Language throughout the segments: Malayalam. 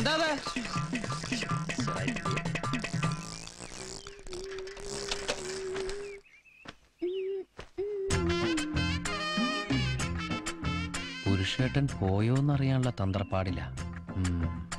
എന്താ അത്? പുരുഷേട്ടൻ പോയോന്നറിയാനുള്ള തന്ത്രപ്പാടില്ല ഉം.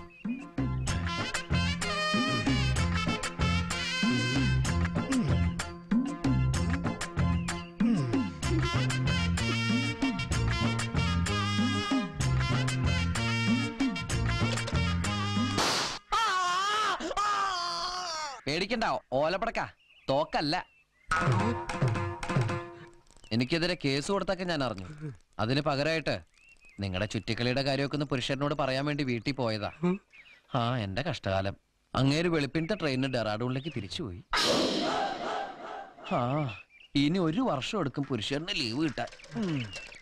പേടിക്കണ്ട ഓലപ്പടക്ക തോക്കല്ല എനിക്കെതിരെ കേസ് കൊടുത്തൊക്കെ ഞാൻ അറിഞ്ഞു അതിന് പകരമായിട്ട് നിങ്ങളുടെ ചുറ്റിക്കളിയുടെ കാര്യമൊക്കെ ഒന്ന് പുരുഷനോട് പറയാൻ വേണ്ടി വീട്ടിൽ പോയതാ ആ എന്റെ കഷ്ടകാലം അങ്ങേര് വെളുപ്പിനത്തെ ട്രെയിനിന് ഡെറാഡൂണിലേക്ക് തിരിച്ചുപോയി ആ ഇനി ഒരു വർഷം എടുക്കും പുരുഷന് ലീവ് കിട്ടാൻ ഉം.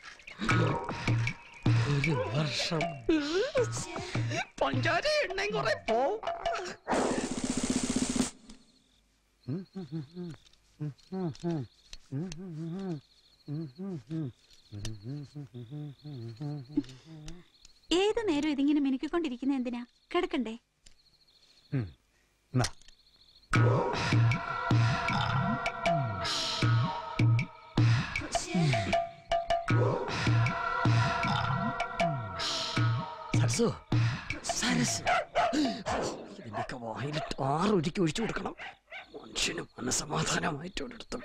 ഒരു വർഷം പഞ്ചാര എണ്ണയും കുറെ പോവും ഏത് നേരം ഇതിങ്ങനെ മിനുക്കിക്കൊണ്ടിരിക്കുന്ന എന്തിനാ കിടക്കണ്ടേ സരസു സരസ് ഇതിന്റെയൊക്കെ വായിലിട്ട് ആറൊരുക്കി ഒഴിച്ചു കൊടുക്കണം മനുഷ്യന് മനസമാധാനമായിട്ട് ഒരിടത്ത്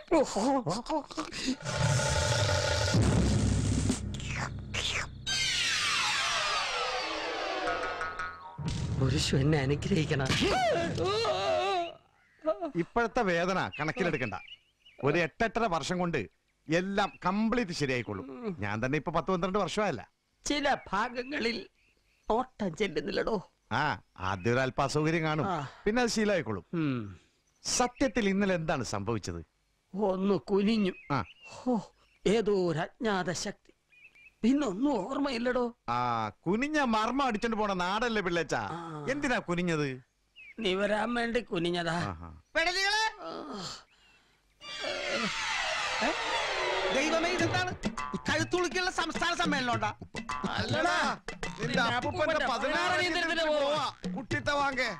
പുരുഷു എന്നെ അനുഗ്രഹിക്കണം ഇപ്പോഴത്തെ വേദന കണക്കിലെടുക്കണ്ട ഒരു എട്ടെട്ടര വർഷം കൊണ്ട് എല്ലാം കംപ്ലീറ്റ് ശരിയായിക്കൊള്ളും ഞാൻ തന്നെ ഇപ്പൊ പത്ത് പന്ത്രണ്ട് വർഷമായല്ല ചില ഭാഗങ്ങളിൽ ഓട്ടം ചെല്ലുന്നില്ലടോ ആ ആദ്യം ഒരു അല്പ അസൗകര്യം കാണും ആ. പിന്നെ അത് ശീലമായിക്കൊള്ളും ഉം. സത്യത്തിൽ ഇന്നലെ എന്താണ് സംഭവിച്ചത് ഒന്ന് കുനിഞ്ഞു ആ ഹോ, ഏതോ ഒരു അജ്ഞാത ശക്തി പിന്നൊന്നും ഓർമ്മയില്ലടോ ആ കുനിഞ്ഞ മർമ്മ അടിച്ചോണ്ട് പോണ നാടല്ലേ പിള്ളേച്ച ആ. എന്തിനാ കുനിഞ്ഞത് നീ വരാൻ വേണ്ടി കുനിഞ്ഞതാ ആഹാ. പെടലികളെ ദൈവമേ ഇതെന്താണ് കഴുത്തുളുക്കുള്ള സംസ്ഥാന സമ്മേളനം ഉണ്ടാ അല്ലടാ നിന്റെ അപ്പൂപ്പന്റെ പതിനാറ് നീന്തലത്തിന് പോവാ. കുട്ടിത്ത വാങ്ങേ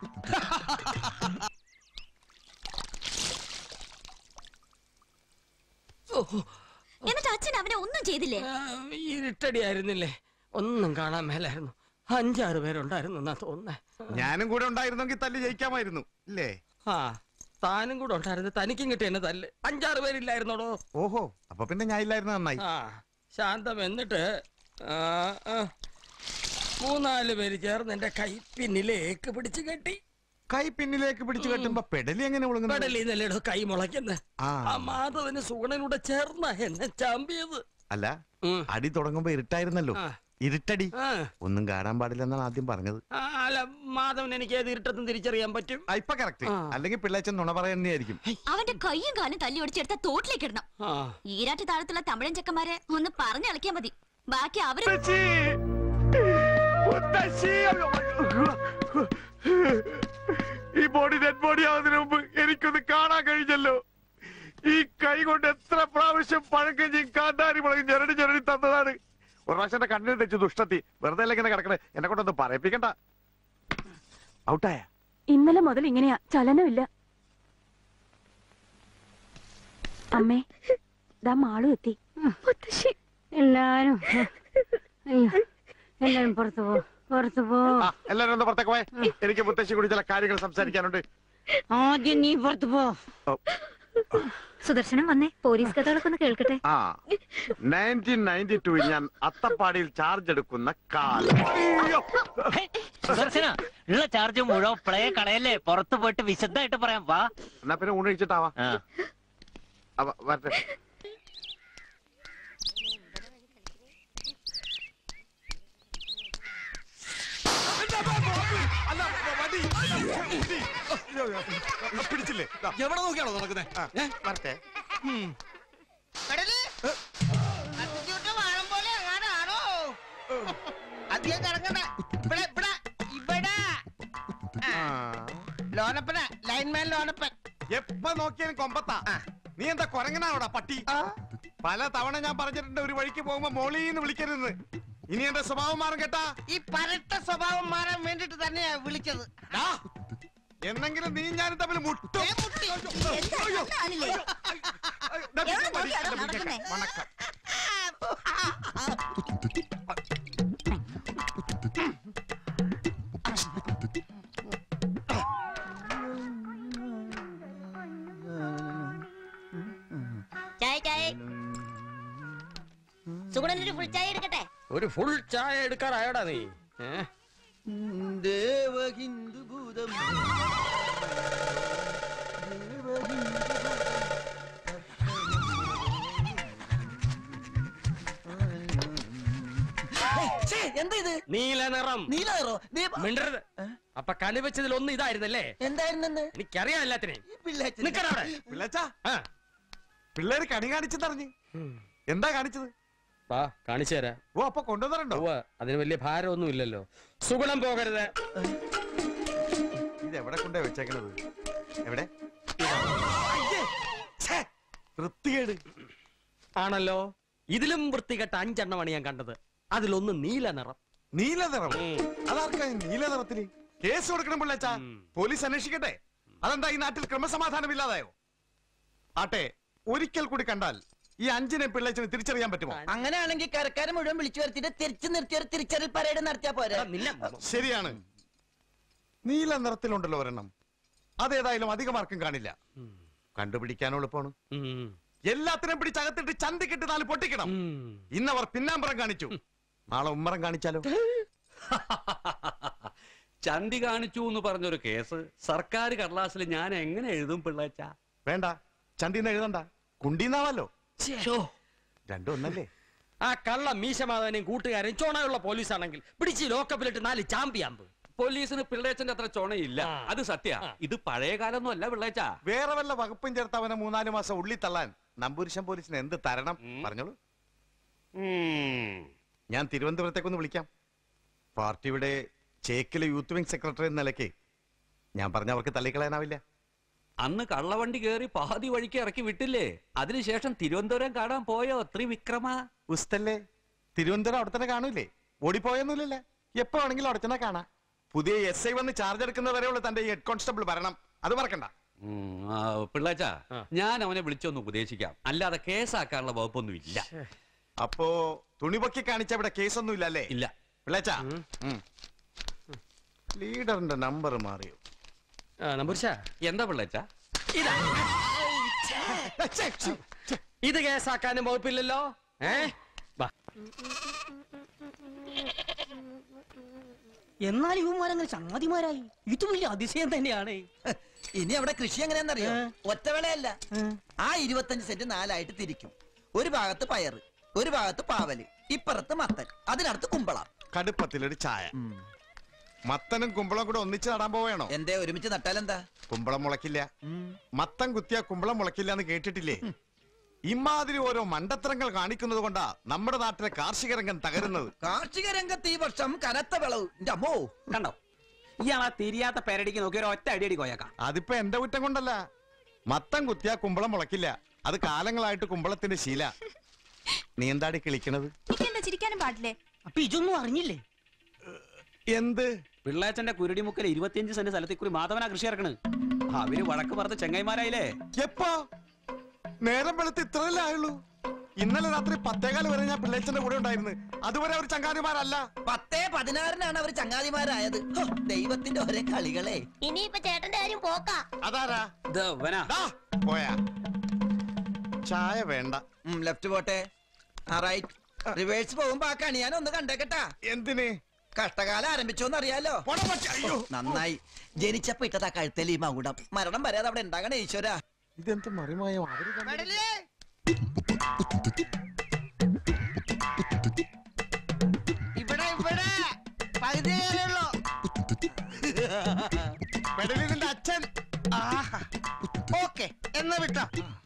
എന്നിട്ട് അച്ഛൻ അവനെ ഒന്നും ചെയ്തില്ലേ ഇരുട്ടടിയായിരുന്നില്ലേ ഒന്നും കാണാൻ മേലായിരുന്നു അഞ്ചാറ് പേരുണ്ടായിരുന്നു എന്നാ തോന്നുന്നേ ഞാനും കൂടെ ഉണ്ടായിരുന്നെങ്കിൽ തല്ലി ജയിക്കാമായിരുന്നു ഇല്ലേ ആ താനും കൂടെ ഉണ്ടായിരുന്നു തനിക്കും കിട്ടിയ എന്നെ തല്ല് അഞ്ചാറ് പേരില്ലായിരുന്നോടോ ഓഹോ അപ്പൊ പിന്നെ ഞാൻ ഇല്ലായിരുന്നു നന്നായി ആ ശാന്തം എന്നിട്ട് ആ, ആ, മൂന്നാല് പേര് ചേർന്ന് എന്റെ കൈ പിന്നിലേക്ക് പിടിച്ചു കെട്ടി കൈ പിന്നിലേക്ക് പിടിച്ചു കെട്ടുമ്പോ പെടലി എങ്ങനെ ഒളുങ്ങുന്നത് പെടലിന്നല്ലേടോ കൈ മുളയ്ക്കുന്നെ ആ ആ മാധവന് സുഗണനൂടെ ചേർന്ന എന്നെ ചാമ്പിയത് അല്ല ഉം. അടി തുടങ്ങുമ്പോ ഇരുട്ടായിരുന്നല്ലോ ആ. ഇരുട്ടടി ആ, ഒന്നും കാണാൻ പാടില്ലെന്നാണ് ആദ്യം പറഞ്ഞത് ആ, അല്ല മാധവൻ എനിക്ക് ഏത് ഇരുട്ടത്തും തിരിച്ചറിയാൻ പറ്റും ആ, ഇപ്പൊ കറക്റ്റ് ആ. അല്ലെങ്കിൽ പിള്ളേച്ചൻ നുണ പറയുന്നതായിരിക്കും അവന്റെ കൈയും കാലും തല്ലി ഒടിച്ചെടുത്ത തോട്ടിലേക്ക് ഇടണം ആ ഈരാറ്റ് താഴത്തുള്ള തമിഴൻ ചെക്കന്മാരെ ഒന്ന് പറഞ്ഞിളക്കിയാ മതി ബാക്കി അവര് ഈ ബോഡി ഡെഡ് ബോഡി ആവുന്നതിന് മുമ്പ് എനിക്കൊന്ന് കാണാൻ കഴിഞ്ഞല്ലോ ഈ കൈ കൊണ്ട് എത്ര പ്രാവശ്യം പഴക്കഞ്ഞിയും കാന്താരി മുളകും ഞെരടി ഞെരടി തന്നതാണ് ഒരു പ്രാവശ്യം എന്റെ കണ്ണിൽ തെച്ചു ദുഷ്ടത്തി വെറുതെ അല്ല ഇങ്ങനെ കിടക്കണേ എന്നെ കൊണ്ടൊന്ന് പറയിപ്പിക്കണ്ട ഔട്ടായ ഇന്നലെ മുതൽ ഇങ്ങനെയാ ചലനമില്ല അമ്മേ ദാ മാളും എത്തി മുത്തശ്ശി എല്ലാരും അയ്യോ എല്ലാരും പുറത്തു പോ പുറത്തു പോ ആ, എല്ലാരും ഒന്ന് പുറത്തേക്ക് പോയെ എനിക്ക് മുത്തശ്ശി കൂടി ചില കാര്യങ്ങൾ സംസാരിക്കാനുണ്ട് ആദ്യം നീ പുറത്തു പോ ഓ, സുദർശനം വന്നേ പോലീസ് കഥകളൊക്കെ ഒന്ന് കേൾക്കട്ടെ ആ നയൻറ്റീൻ നയൻറ്റി ടൂവിൽ ഞാൻ അത്തപ്പാടിയിൽ ചാർജ് എടുക്കുന്ന കാലം അയ്യോ. സുദർശന ഉള്ള ചാർജ് മുഴുവൻ പ്ലേ കളയല്ലേ പുറത്തു പോയിട്ട് വിശദമായിട്ട് പറയാം വാ എന്നാ പിന്നെ ഊണ് കഴിച്ചിട്ടാവാ ആ. അവ- വരട്ടെ പിടിച്ചില്ലേ ദാ, എവിടെ നോക്കിയാണോ നടക്കുന്നേ ആ, വരട്ടെ പെടല് അത്തിച്ചൂട്ട് വാഴം പോലെ എങ്ങാനാണോ അധികം കിടക്കണ്ട ഇവിടെ ഇവിടെ ഇവിടെ ആ, ആ. ലോനപ്പന ലൈൻമാൻ ലോനപ്പൻ എപ്പ നോക്കിയാലും കൊമ്പത്താ ആ. നീ എന്താ കൊരങ്ങനാണോടാ പട്ടി ആ, പല തവണ ഞാൻ പറഞ്ഞിട്ടുണ്ട് ഒരു വഴിക്ക് പോകുമ്പോ മോളീന്ന് വിളിക്കരുത് ഇനി എന്റെ സ്വഭാവം മാറും കേട്ടാ ഈ പരട്ട സ്വഭാവം മാറാൻ വേണ്ടിട്ട് തന്നെയാ വിളിച്ചത് ഡാ, എന്നെങ്കിലും നീ ഞാനും തമ്മിൽ മുട്ടും ഏ, മുട്ടി. എന്താ നന്നാണില്ലേ? അയ്യോ, ദാ എവിടെ പിടിക്ക്, നോക്കിയാടോ ദാ പിടിക്ക്, നടക്കുന്നേ? വണക്കം. ചായ ചായ സുഗുണനൊരു ഫുൾ ചായ എടുക്കട്ടെ ഒരു ഫുൾ ചായ എടുക്കാറായടാ നീ ഏ? എന്താ ഇത് നീല നിറം നീലോ മിണ്ടരുത് അപ്പൊ കണിവെച്ചതിൽ ഒന്ന് ഇതായിരുന്നല്ലേ എന്തായിരുന്നെന്ന് എനിക്കറിയാം എല്ലാത്തിനെയും പിള്ളേച്ചൻ നിക്കണവിടെ പിള്ളേച്ചാ ആ പിള്ളേര് കണി കാണിച്ചെന്നറിഞ്ഞ് എന്താ കാണിച്ചത് വാ കാണിച്ചു തരാം ഓ അപ്പൊ കൊണ്ടുവന്നിട്ടുണ്ടോ ഉവ്വ്, അതിന് വലിയ ഭാരമൊന്നും ഇല്ലല്ലോ സുഗുണം പോകരുത് ഇത് എവിടെ കൊണ്ടേ വെച്ചേക്കണത് എവിടെ ഛേ, വൃത്തികേട് ആണല്ലോ ഇതിലും വൃത്തികെട്ട അഞ്ചെണ്ണമാണ് ഞാൻ കണ്ടത് അതിലൊന്ന് നീല നിറം നീല നിറം ഉം. അതാർക്കാ ഈ നീല നിറത്തില് കേസ് കൊടുക്കണം പിള്ളേച്ചാ ഉം. പോലീസ് അന്വേഷിക്കട്ടെ അതെന്താ ഈ നാട്ടിൽ ക്രമസമാധാനം ഇല്ലാതായോ ആട്ടെ ഒരിക്കൽ കൂടി കണ്ടാൽ ഈ അഞ്ചിനെ പിള്ളേച്ചിന് തിരിച്ചറിയാൻ പറ്റുമോ അങ്ങനെയാണെങ്കിൽ കരക്കാരെ മുഴുവൻ വിളിച്ചു വരുത്തിട്ട് തിരിച്ചു നിർത്തി ഒരു തിരിച്ചറിൽ പരേഡ് നടത്തിയാ പോരെ എടാ, നിന്നെ ശരിയാണ് നീല നിറത്തിലുണ്ടല്ലോ ഒരെണ്ണം അതേതായാലും അധികം ആർക്കും കാണില്ല കണ്ടുപിടിക്കാൻ എളുപ്പമാണ് ഉം. എല്ലാത്തിനും പിടിച്ചകത്തിട്ട് ചന്തിക്കിട്ട് നാല് പൊട്ടിക്കണം ഉം. ഇന്നവർ പിന്നാമ്പറം കാണിച്ചു നാളെ ഉമ്മറം കാണിച്ചാലോ ചന്തി കാണിച്ചു എന്ന് പറഞ്ഞൊരു കേസ് സർക്കാർ കടലാസിൽ ഞാൻ എങ്ങനെ എഴുതും പിള്ളേച്ച വേണ്ട ചന്തിന്ന് എഴുതണ്ട കുണ്ടീന്നാവല്ലോ രണ്ടും ഒന്നല്ലേ ആ കള്ള മീശമാധവനെയും കൂട്ടുകാരെയും ചോണയുള്ള പോലീസാണെങ്കിൽ പിടിച്ച് ലോക്കപ്പിലിട്ട് നാല് ചാമ്പിയാമ്പ് പോലീസിന് പിള്ളേച്ചന്റെ അത്ര ചൊണയില്ല ആ. അത് സത്യ ആ. ഇത് പഴയ കാലൊന്നും അല്ല പിള്ളേച്ച വേറെ വല്ല വകുപ്പും ചേർത്ത് അവനെ മൂന്നാല് മാസം ഉള്ളി തള്ളാൻ നമ്പൂരിശം പോലീസിന് എന്ത് തരണം പറഞ്ഞോളൂ ഞാൻ തിരുവനന്തപുരത്തേക്കൊന്ന് വിളിക്കാം പാർട്ടിയുടെ ചേക്കിലെ യൂത്ത് വിംഗ് സെക്രട്ടറി എന്ന നിലയ്ക്ക് ഞാൻ പറഞ്ഞ അവർക്ക് തള്ളിക്കളയാനാവില്ല അന്ന് കള്ളവണ്ടി കേറി പാതി വഴിക്ക് ഇറക്കി വിട്ടില്ലേ അതിനുശേഷം തിരുവനന്തപുരം കാണാൻ പോയോ ത്രിവിക്രമ ഉസ്തല്ലേ തിരുവനന്തപുരം അവിടെ തന്നെ കാണൂലേ ഓടിപ്പോയൊന്നുമില്ലല്ലേ എപ്പോ വേണമെങ്കിലും അവിടെ തന്നെ കാണാം പുതിയ എസ് ഐ വന്ന് ചാർജ് എടുക്കുന്നത് വരെയുള്ള തന്റെ ഹെഡ് കോൺസ്റ്റബിൾ ഭരണം അത് മറക്കണ്ട പിള്ളേച്ച ആ. ഞാൻ അവനെ വിളിച്ചൊന്ന് ഉപദേശിക്കാം അല്ലാതെ കേസാക്കാനുള്ള വകുപ്പൊന്നും ഇല്ല അപ്പോ തുണിപൊക്കി കാണിച്ച ഇവിടെ കേസൊന്നും ഇല്ലല്ലേ ഇല്ല പിള്ളേച്ചാ ലീഡറിന്റെ നമ്പർ മാറിയോ ആ നമ്പൂരിശ എന്താ പിള്ളേച്ച ഇതാ ഇത് കേസാക്കാനും വകുപ്പില്ലല്ലോ ഏ വാ എന്നാൽ ഇവന്മാരങ്ങനെ ചങ്ങാതിമാരായി ഇത് വലിയ അതിശയം തന്നെയാണ് ഇനി അവിടെ കൃഷി എങ്ങനെയാണെന്നറിയോ ഒറ്റവേളയല്ല ആ ഇരുപത്തഞ്ച് സെന്റ് നാലായിട്ട് തിരിക്കും ഒരു ഭാഗത്ത് പയറ് ഒരു ഭാഗത്ത് പാവല് ഇപ്പുറത്ത് മത്തൻ അതിനടുത്ത് കുമ്പളം കടുപ്പത്തിലൊരു ചായ മത്തനും കുമ്പളം കൂടെ ഒന്നിച്ച് നടാൻ പോവേണോ എന്തേ ഒരുമിച്ച് നട്ടാലെന്താ കുമ്പളം മുളക്കില്ല മത്തൻ കുത്തിയ കുമ്പളം മുളക്കില്ല എന്ന് കേട്ടിട്ടില്ലേ ഇമാതിരി ഓരോ മണ്ടത്തരങ്ങൾ കാണിക്കുന്നത് കൊണ്ടാ നമ്മുടെ നാട്ടിലെ കാർഷിക രംഗം തകരുന്നത് കാർഷിക രംഗത്ത് ഈ വർഷം കനത്ത വിളവ് എന്റെ അമ്മോ കണ്ടോ ഇയാളാ തിരിയാത്ത പെരടിക്ക് നോക്കി ഒരു ഒറ്റ അടിയടി കോയക്കാം അതിപ്പോ എന്റെ കുറ്റം കൊണ്ടല്ല മത്തൻ കുത്തിയ കുമ്പളം മുളക്കില്ല അത് കാലങ്ങളായിട്ട് കുമ്പളത്തിന്റെ ശീല നീ എന്താടി കിളിക്കണത് എന്താ ചിരിക്കാനും പാടില്ലേ അപ്പൊ ഇതൊന്നും അറിഞ്ഞില്ലേ എന്ത് പിള്ളേച്ചന്റെ കുരുടിമുക്കൽ ഇരുപത്തിയഞ്ച് സെന്റ് സ്ഥലത്തിൽ കൂടി മാധവനാ കൃഷി ഇറക്കണ് അവര് വടക്ക് പറഞ്ഞ ചെങ്ങൈമാരായില്ലേ എപ്പോ നേരം വെളുത്ത് ഇത്രയല്ലേ ആയുള്ളൂ ഇന്നലെ രാത്രി പത്തേകാല് വരെ ഞാൻ പിള്ളേച്ചന്റെ കൂടെ ഉണ്ടായിരുന്നു അതുവരെ അവർ ചങ്ങാതിമാരല്ല പത്തേ പതിനാറിനാണ് അവർ ചങ്ങാതിമാരായത് ഹോ, ദൈവത്തിന്റെ ഒരേ കളികളെ ഇനിയിപ്പൊ ചേട്ടന്റെ കാര്യം പോക്കാ അതാരാ ഇത് ഇവനാ. ദാ, പോയാ ചായ വേണ്ട ലെഫ്റ്റ് പോട്ടെ ആ റൈറ്റ് റിവേഴ്സ് പോകുമ്പോ ആ കണി ഞാൻ ഒന്ന് കണ്ടേക്കട്ടാ എന്തിന് കഷ്ടകാലം ആരംഭിച്ചോന്ന് അറിയാലോ പോടാ മച്ചാ, അയ്യോ. നന്നായി ജനിച്ചപ്പോ ഇട്ടതാ കഴുത്തലി മകുടം മരണം വരാതെ അവിടെ ഉണ്ടാകണേ ഈശ്വര ഇതെന്ത് മറിമായോ അവര് തമ്മിൽ- കടലേ ഇവിടെ ഇവിടെ പകുതി നേരമുള്ളൂ പെടലി നിന്റെ അച്ഛൻ ഓക്കെ എന്നാ വിട്ടോ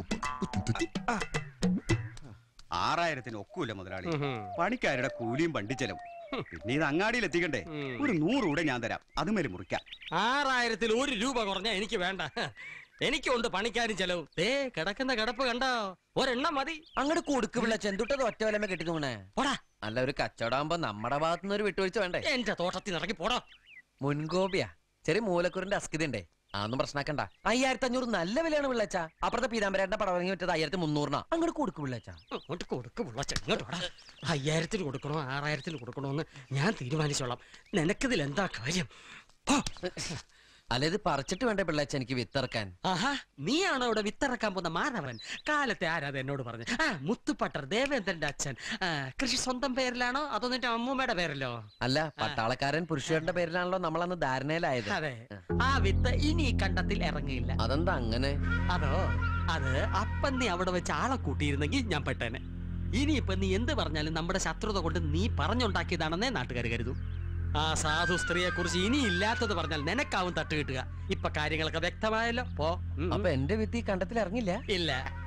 ആറായിരത്തിന് ഒക്കൂല മുതലാളി ഉഹും. പണിക്കാരുടെ കൂലിയും വണ്ടിച്ചെലവും പിന്നെ ഇത് അങ്ങാടിയിൽ എത്തിക്കണ്ടേ ഉം. ഒരു നൂറ് കൂടെ ഞാൻ തരാം അതുമേലെ മുറിക്കാം ആറായിരത്തിൽ ഒരു രൂപ കുറഞ്ഞ എനിക്ക് വേണ്ട എനിക്കുണ്ട് പണിക്കാരും ചെലവും ദേ കിടക്കുന്ന കിടപ്പ് കണ്ടോ ഒരെണ്ണം മതി അങ്ങോട്ട് കൊടുക്ക് പിള്ള ചെന്തുട്ടത് ഒറ്റ വലമേ കെട്ടി തോന്നേ പോടാ അല്ല ഒരു കച്ചവടാകുമ്പോ നമ്മുടെ ഭാഗത്തുനിന്ന് ഒരു വിട്ടുവീഴ്ച വേണ്ടേ എന്റെ തോട്ടത്തിൽ ഇറങ്ങി പോടാ മുൻകോപിയാ ചെറിയ മൂലക്കുറിന്റെ അസ്കിത ഉണ്ടേ അതൊന്നും പ്രശ്നമാക്കണ്ട അയ്യായിരത്തി അഞ്ഞൂറ് നല്ല വിലയാണ് പിള്ളച്ച അപ്പുറത്തെ പീതാമ്പരേട്ടന്റെ പടം ഇറങ്ങി വിറ്റത് അയ്യായിരത്തി മുന്നൂറിനാ അങ്ങോട്ട് കൊടുക്ക് പിള്ളച്ച അങ്ങോട്ട് കൊടുക്ക് പിള്ളച്ച ഇങ്ങോട്ട് വാടാ അയ്യായിരത്തിന് കൊടുക്കണോ ആറായിരത്തിന് കൊടുക്കണോ എന്ന് ഞാൻ തീരുമാനിച്ചോളാം നിനക്കിതിൽ എന്താ കാര്യം ഹോ. അല്ല ഇത് പറിച്ചിട്ട് വേണ്ടേ പിള്ളച്ച എനിക്ക് വിത്തിറക്കാൻ ആഹാ നീയാണോ ഇവിടെ വിത്തിറക്കാൻ പോകുന്ന മാധവൻ കാലത്തെ ആരാത് എന്നോട് പറഞ്ഞു ആ മുത്തുപട്ടർ ദേവേന്ദ്രന്റെ അച്ഛൻ ആ, കൃഷി സ്വന്തം പേരിലാണോ അതോ നിന്റെ അമ്മൂമ്മയുടെ പേരിലോ അല്ല പട്ടാളക്കാരൻ പുരുഷന്റെ പേരിലാണല്ലോ നമ്മളന്ന് ധാരണയിലായത് അതെ ആ വിത്ത് ഇനി ഈ കണ്ടത്തിൽ ഇറങ്ങിയില്ല അതെന്താ അങ്ങനെ അതോ അത് അപ്പം നീ അവിടെ വെച്ച് ആളെ കൂട്ടിയിരുന്നെങ്കിൽ ഞാൻ പെട്ടേനെ ഇനിയിപ്പൊ നീ എന്ത് പറഞ്ഞാലും നമ്മുടെ ശത്രുത കൊണ്ട് നീ പറഞ്ഞുണ്ടാക്കിയതാണെന്നേ നാട്ടുകാർ കരുതൂ ആ സാധു സ്ത്രീയെ കുറിച്ച് ഇനി ഇല്ലാത്തത് പറഞ്ഞാൽ നിനക്കാവും തട്ട് കിട്ടുക ഇപ്പൊ കാര്യങ്ങളൊക്കെ വ്യക്തമായല്ലോ പോ ഉം, ഉം. അപ്പൊ എന്റെ വിത്ത് ഈ കണ്ടത്തിൽ ഇറങ്ങില്ല ഇല്ല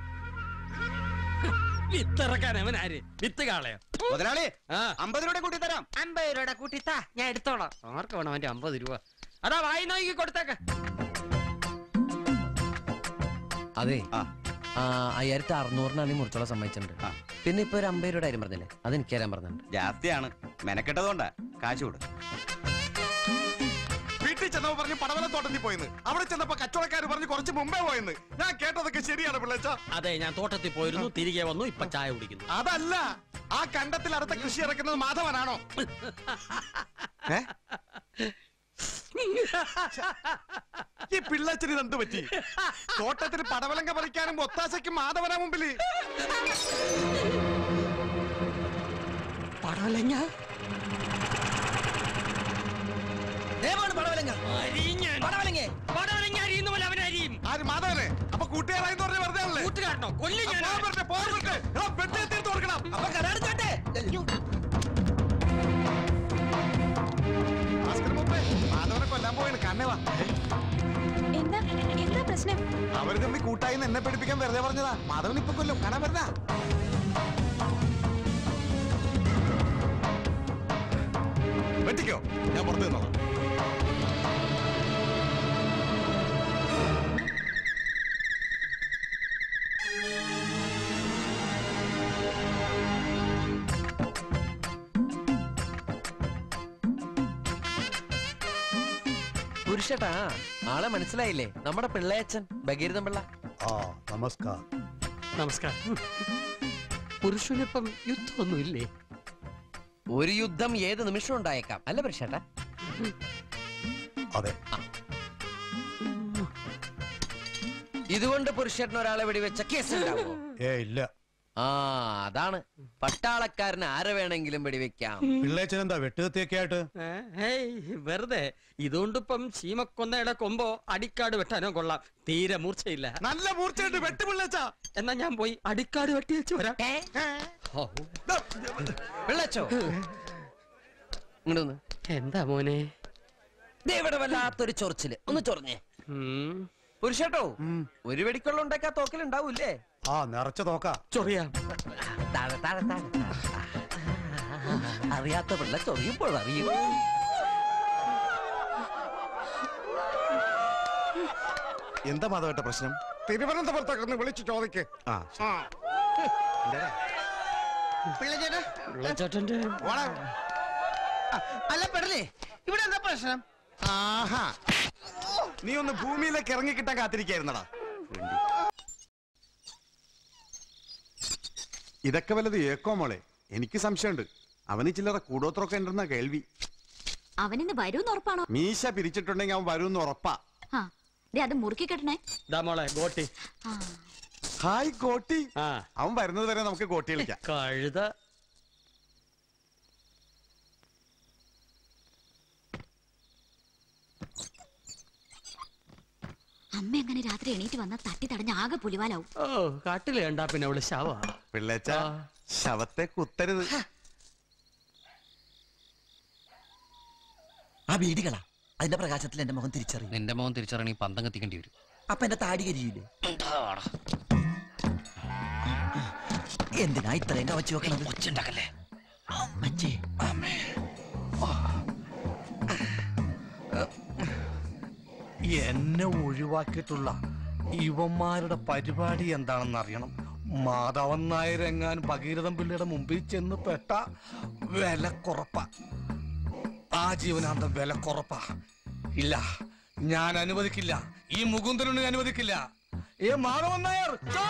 വിത്തിറക്കാൻ അവൻ ആര് വിത്ത് കാളയോ മുതലാളി ആ അമ്പത് രൂപ കൂട്ടി തരാം അമ്പത് രൂപയുടെ കൂട്ടിത്താ ഞാൻ എടുത്തോളാം ആർക്ക് വേണം അവന്റെ അമ്പത് രൂപ അതാ വായി നോക്കി കൊടുത്തേക്ക് അതെ ആ. ആ അയ്യായിരത്തി അറുന്നൂറിനാണ് ഈ മുറിച്ചോളം സമ്മതിച്ചിട്ടുണ്ട് ആ. പിന്നെ ഇപ്പൊ ഒരു അമ്പത് രൂപയുടെ കാര്യം പറഞ്ഞില്ലേ അത് എനിക്ക് തരാൻ പറഞ്ഞിട്ടുണ്ട് ജാസ്തിയാണ് മെനക്കെട്ടതുകൊണ്ടാ കാശ് കൊടു വീട്ടിൽ ചെന്നപ്പോ പറഞ്ഞ് പടവല തോട്ടത്തിൽ പോയെന്ന് അവിടെ ചെന്നപ്പോ കച്ചവടക്കാർ പറഞ്ഞ് കുറച്ച് മുമ്പേ പോയെന്ന് ഞാൻ കേട്ടതൊക്കെ ശരിയാണ് പിള്ളേച്ച അതെ ഞാൻ തോട്ടത്തിൽ പോയിരുന്നു തിരികെ വന്നു ഇപ്പൊ ചായ കുടിക്കുന്നു അതല്ല ആ കണ്ടത്തിൽ അടുത്ത കൃഷി ഇറക്കുന്നത് മാധവനാണോ ഏ? ഈ പിള്ളച്ചന് ഇതെന്ത് പറ്റി തോട്ടത്തിൽ പടവലങ്ക പറിക്കാനും ഒത്താശയ്ക്കും മാധവനാ മുമ്പില് പടവലങ്ങ ദേവാണ് പടവലങ്ങ അരിഞ്ഞൻ. പടവലങ്ങേ പടവലങ്ങ അരിയുന്ന പോലെ അവൻ അരിയും ആര് മാധവനെ അപ്പൊ കൂട്ടുകാരായി പറഞ്ഞ വെറുതെ ആണല്ലേ കൂട്ടുകാരനോ കൊല്ലി ഞാൻ പോകാൻ പറ്റേ പോകാൻ പറ്റേ എടാ, വെട്ടി തീർത്ത് കൊടുക്കണം അപ്പൊ കരാടുത്തോട്ടെ ഭാസ്കരൻ മുമ്പേ മാധവനെ കൊല്ലാൻ പോയാണ് കണ്ണേവാ എന്താ എന്താ പ്രശ്നം അവര് തമ്മിൽ കൂട്ടായി എന്നെ പഠിപ്പിക്കാൻ വെറുതെ പറഞ്ഞതാ മാധവൻ ഇപ്പൊ കൊല്ലും കാണാൻ വരുന്ന വെട്ടിക്കോ ഞാൻ പുറത്തു നിന്നോളാം പുരുഷട്ടാ ആളെ മനസ്സിലായില്ലേ നമ്മുടെ പിള്ളയച്ചൻ ഭഗീരഥൻ പിള്ള ആ നമസ്കാരം നമസ്കാരം പുരുഷനിപ്പം യുദ്ധമൊന്നും ഇല്ലേ ഒരു യുദ്ധം ഏത് നിമിഷം ഉണ്ടായേക്കാം അല്ല പുരുഷേട്ടാ അതെ ഇതുകൊണ്ട് പുരുഷേട്ടൻ ഒരാളെ വെടിവെച്ച കേസ് ഉണ്ടാവോ ഏ ഇല്ല ആ അതാണ് പട്ടാളക്കാരന് ആരെ വേണമെങ്കിലും വെടിവെക്കാം പിള്ളേച്ചൻ എന്താ വെട്ടുകത്തിയൊക്കെ ആയിട്ട് ഏ, ഹേയ് വെറുതെ ഇതുകൊണ്ടിപ്പം ചീമക്കൊന്നയുടെ കൊമ്പോ അടിക്കാട് വെട്ടാനോ കൊള്ളാം തീരെ മൂർച്ചയില്ല നല്ല മൂർച്ചയുണ്ട് വെട്ട് പിള്ളേച്ച എന്നാ ഞാൻ പോയി അടിക്കാട് വെട്ടി വെച്ച് വരാം ഹോ, വെള്ളച്ചോ ഇങ്ങോട്ട് വന്ന് എന്താ മോനെ ദേ ഇവിടെ വല്ലാത്തൊരു ചൊറിച്ചില് ഒന്ന് ചൊറിഞ്ഞേ ഉം, പുരുഷേട്ടോ ഒരു വെടിക്കുള്ള ഉണ്ടാക്കാ തോക്കലുണ്ടാവൂല്ലേ ആ നിറച്ച തോക്ക ചൊറിയാം താഴെ താഴെ താഴെ താഴെ. അറിയാത്ത പിള്ള ചൊറിയുമ്പോൾ അറിയും എന്താ മാധവട്ട പ്രശ്നം തിരുവനന്തപുരത്തൊക്കെ ഒന്ന് വിളിച്ചു ചോദിക്ക് ആ പിള്ളേച്ചേട്ടാ വെള്ളച്ചാട്ടന്റെ അല്ല പെടലേ ഇവിടെ എന്താ പ്രശ്നം ആഹാ നീ ഒന്ന് ഭൂമിയിലേക്ക് ഇറങ്ങി കിട്ടാൻ കാത്തിരിക്കായിരുന്നടാ ഇതൊക്കെ വല്ലത് ഏക്കോ മോളെ എനിക്ക് സംശയമുണ്ട് അവന് ചില്ലറ കൂടോത്രമൊക്കെ ഉണ്ടെന്ന കേൾവി അവനിന്ന് വരൂന്ന് ഉറപ്പാണോ മീശ പിരിച്ചിട്ടുണ്ടെങ്കിൽ അവൻ വരുമെന്ന് ഉറപ്പാ ആ ദേ അത് മുറുക്കി കെട്ടണേ ദാ മോളെ ഗോട്ടി ആ ഹായ് കോട്ടി ആ അവൻ വരുന്നത് വരെ നമുക്ക് കോട്ടി കളിക്കാം കഴുത അമ്മ എങ്ങനെ രാത്രി എണീറ്റ് വന്ന തട്ടി തടഞ്ഞ ആകെ പുലിവാലാവും ഓ കാട്ടില് കണ്ടാ പിന്നെ അവള് ശവ പിള്ളേച്ച ആ. ശവത്തെ കുത്തരുത് ആ വീടുകളാ അതിന്റെ പ്രകാശത്തിൽ എന്റെ മുഖം തിരിച്ചറിയും നിന്റെ മോൻ തിരിച്ചറിയണി പന്തം കത്തിക്കേണ്ടി വരും അപ്പൊ എന്റെ താടി കരിയില്ലേ എന്തിനാ ഇത്രയും കവച്ചു വെക്കണത് ഒച്ചുണ്ടാക്കല്ലേ അമ്മച്ചി എന്നെ ഒഴിവാക്കിയിട്ടുള്ള ഇവന്മാരുടെ പരിപാടി എന്താണെന്ന് അറിയണം മാധവൻ നായർ എങ്ങാൻ ഭഗീരഥൻ പിള്ളയുടെ മുമ്പിൽ ചെന്ന് പെട്ട വില കുറപ്പ ആ ജീവനാന്തം വില കുറപ്പ ഇല്ല ഞാൻ അനുവദിക്കില്ല ഈ മുകുന്ദനുണ്ണി അനുവദിക്കില്ല ഏ മാധവൻ നായർ ചോ!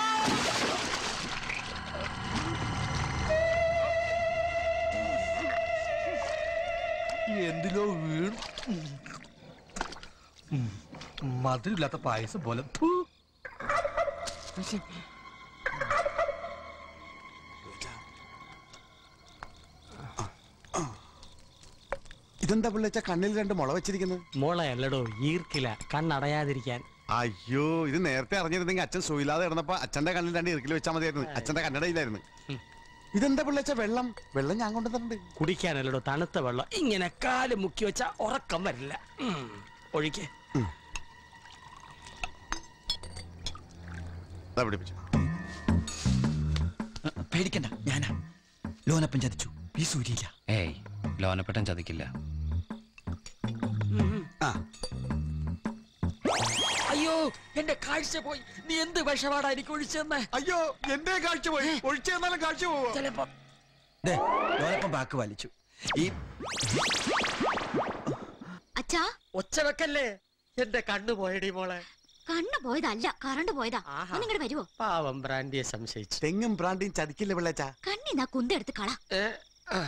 എന്തിലോ വീണു ഉം. മധുരമില്ലാത്ത പായസം പോലെ ഫു. ഇതെന്താ പിള്ളേച്ച കണ്ണിൽ രണ്ട് മുള വെച്ചിരിക്കുന്നത് മോളയല്ലടോ ഈർക്കില കണ്ണടയാതിരിക്കാൻ അയ്യോ ഇത് നേരത്തെ അറിഞ്ഞിരുന്നെങ്കിൽ അച്ഛൻ സുയില്ലാതെ കിടന്നപ്പോ അച്ഛന്റെ കണ്ണിൽ രണ്ട് ഇറുക്കിൽ വെച്ചാൽ മതിയായിരുന്നു അച്ഛന്റെ കണ്ണടയിലായിരുന്നു ഇതെന്താ പിള്ളേച്ച വെള്ളം വെള്ളം ഞാൻ കൊണ്ടുവന്നിട്ടുണ്ട് കുടിക്കാനല്ലടോ തണുത്ത വെള്ളം ഇങ്ങനെ കാല് മുക്കി വെച്ചാ ഉറക്കം വരില്ല ഉം. ഒഴിക്ക് ദാ പിടിപ്പിച്ചു പേടിക്കണ്ട ഞാനാ ലോനപ്പൻ ചതിച്ചു ഈ സൂര്യയില്ല ഏയ് ലോനപ്പെട്ടൻ ചതിക്കില്ല അയ്യോ എന്റെ കാഴ്ച പോയി നീ എന്ത് വിഷപാടാ എനിക്ക് ഒഴിച്ചെന്ന് അയ്യോ എന്റെ കാഴ്ച പോയി ഒഴിച്ചു തന്നാലും കാഴ്ച പോവോ ചിലപ്പോ ദേ, ലോനപ്പൻ ബാക്ക് വലിച്ചു ഈ അച്ഛാ ഒച്ച വെക്കല്ലേ എന്റെ കണ്ണു പോയടി മോളെ കണ്ണു പോയതല്ല കറണ്ട് പോയതാ ആഹാ. ഒന്നിങ്ങോട്ട് വരുവോ പാവം ബ്രാൻഡിയെ സംശയിച്ചു തെങ്ങും പ്രാണ്ടിയും ചതിക്കില്ല പിള്ളേച്ച കണ്ണിന്നാ കുന്തെടുത്ത് കള ഏ, ആ.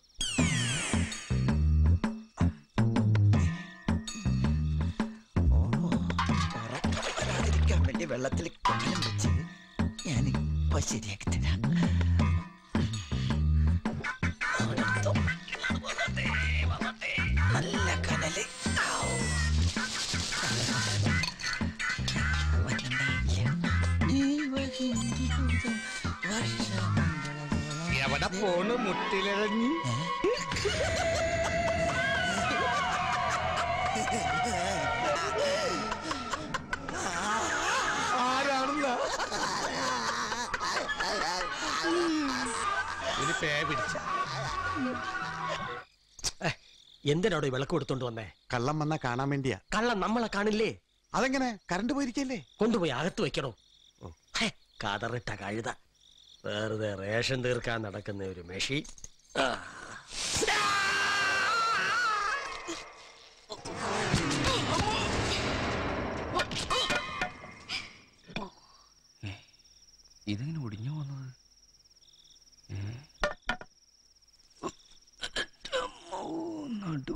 ഉറക്കം വരാതിരിക്കാൻ വേണ്ടി വെള്ളത്തിൽ കലം വെച്ച് ഞാൻ ഇപ്പൊ ശരിയാക്കി തരാം നല്ല കനല് ഔ. ഈ വഹിന്ദു വർഷമണ്ഡലം എവിടെ പോണ് മുട്ടിലിഴഞ്ഞ് ആരാണെന്നാ ഇനി പേ പിടിച്ച എന്തിനാടോ ഈ വിളക്ക് കൊടുത്തോണ്ട് വന്നേ കള്ളം വന്നാ കാണാൻ വേണ്ടിയാ കള്ളം നമ്മളെ കാണില്ലേ അതെങ്ങനെ കറണ്ട് പോയിരിക്കല്ലേ കൊണ്ടുപോയി അകത്ത് വെക്കണോ ഹേ, കതറിട്ട കഴുത വെറുതെ റേഷൻ തീർക്കാൻ നടക്കുന്ന ഒരു മെഷീൻ ആ. ഇതിങ്ങനെ ഒടിഞ്ഞു വന്നത് നടു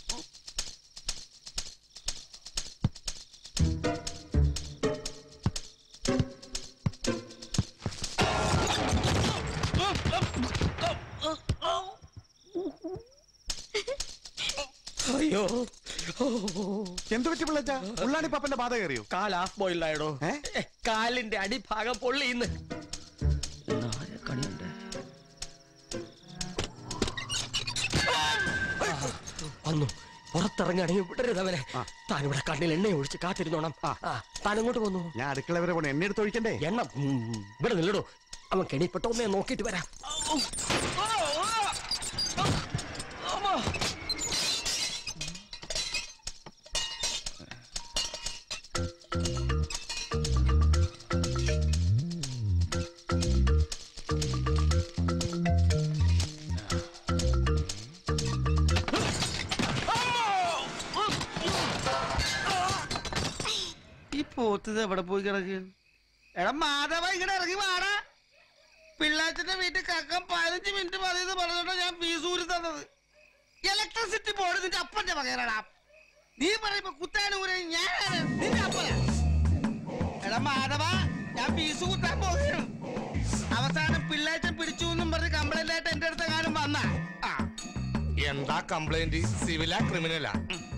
അയ്യോ എന്ത് പറ്റി പിള്ളേച്ച ഉള്ളാണി പാപ്പന്റെ ബാധ കയറിയോ കാൽ ഹാഫ് ബോയിലായടോ ഏ? കാലിന്റെ അടിഭാഗം പൊള്ളിയിന്ന് വന്നു പുറത്തിറങ്ങാണെങ്കിൽ വിടരുത് അവനെ താൻ ഇവിടെ കണ്ണിൽ എണ്ണ ഒഴിച്ച് കാത്തിരുന്നോണം ആ, താൻ എങ്ങോട്ട് പോന്നു ഞാൻ അടുക്കള വരെ പോണേ എണ്ണ എടുത്ത് ഒഴിക്കണ്ടേ എണ്ണ ഉം, ഇവിടെ നില്ലടോ അവൻ കെണിപ്പെട്ട ഒന്നേ നോക്കിയിട്ട് വരാം ഈ പോത്ത് എവിടെ പോയി കിടക്കുക എടാ മാധവ ഇങ്ങനെ ഇറങ്ങി വാടാ പിള്ളാച്ചന്റെ വീട്ടിൽ കക്കം പതിനഞ്ച് മിനിറ്റ് പറയുന്നത് പറഞ്ഞോണ്ടാ ഞാൻ ഫീസൂരി തന്നത് ഇലക്ട്രിസിറ്റി ബോർഡ് നിന്റെ അപ്പന്റെ പകരടാ നീ പറയുമ്പോ കുത്താനൂരെ ഞാൻ നിന്റെ അപ്പന എടാ മാധവ ഞാൻ ഫീസ് കുത്താൻ പോകുന്നു അവസാനം പിള്ളാച്ചൻ പിടിച്ചു എന്നും പറഞ്ഞ് കംപ്ലൈന്റ് ആയിട്ട് എന്റെ അടുത്ത് കാലം വന്ന ആ എന്താ കംപ്ലൈന്റ് സിവിലാ ക്രിമിനലാ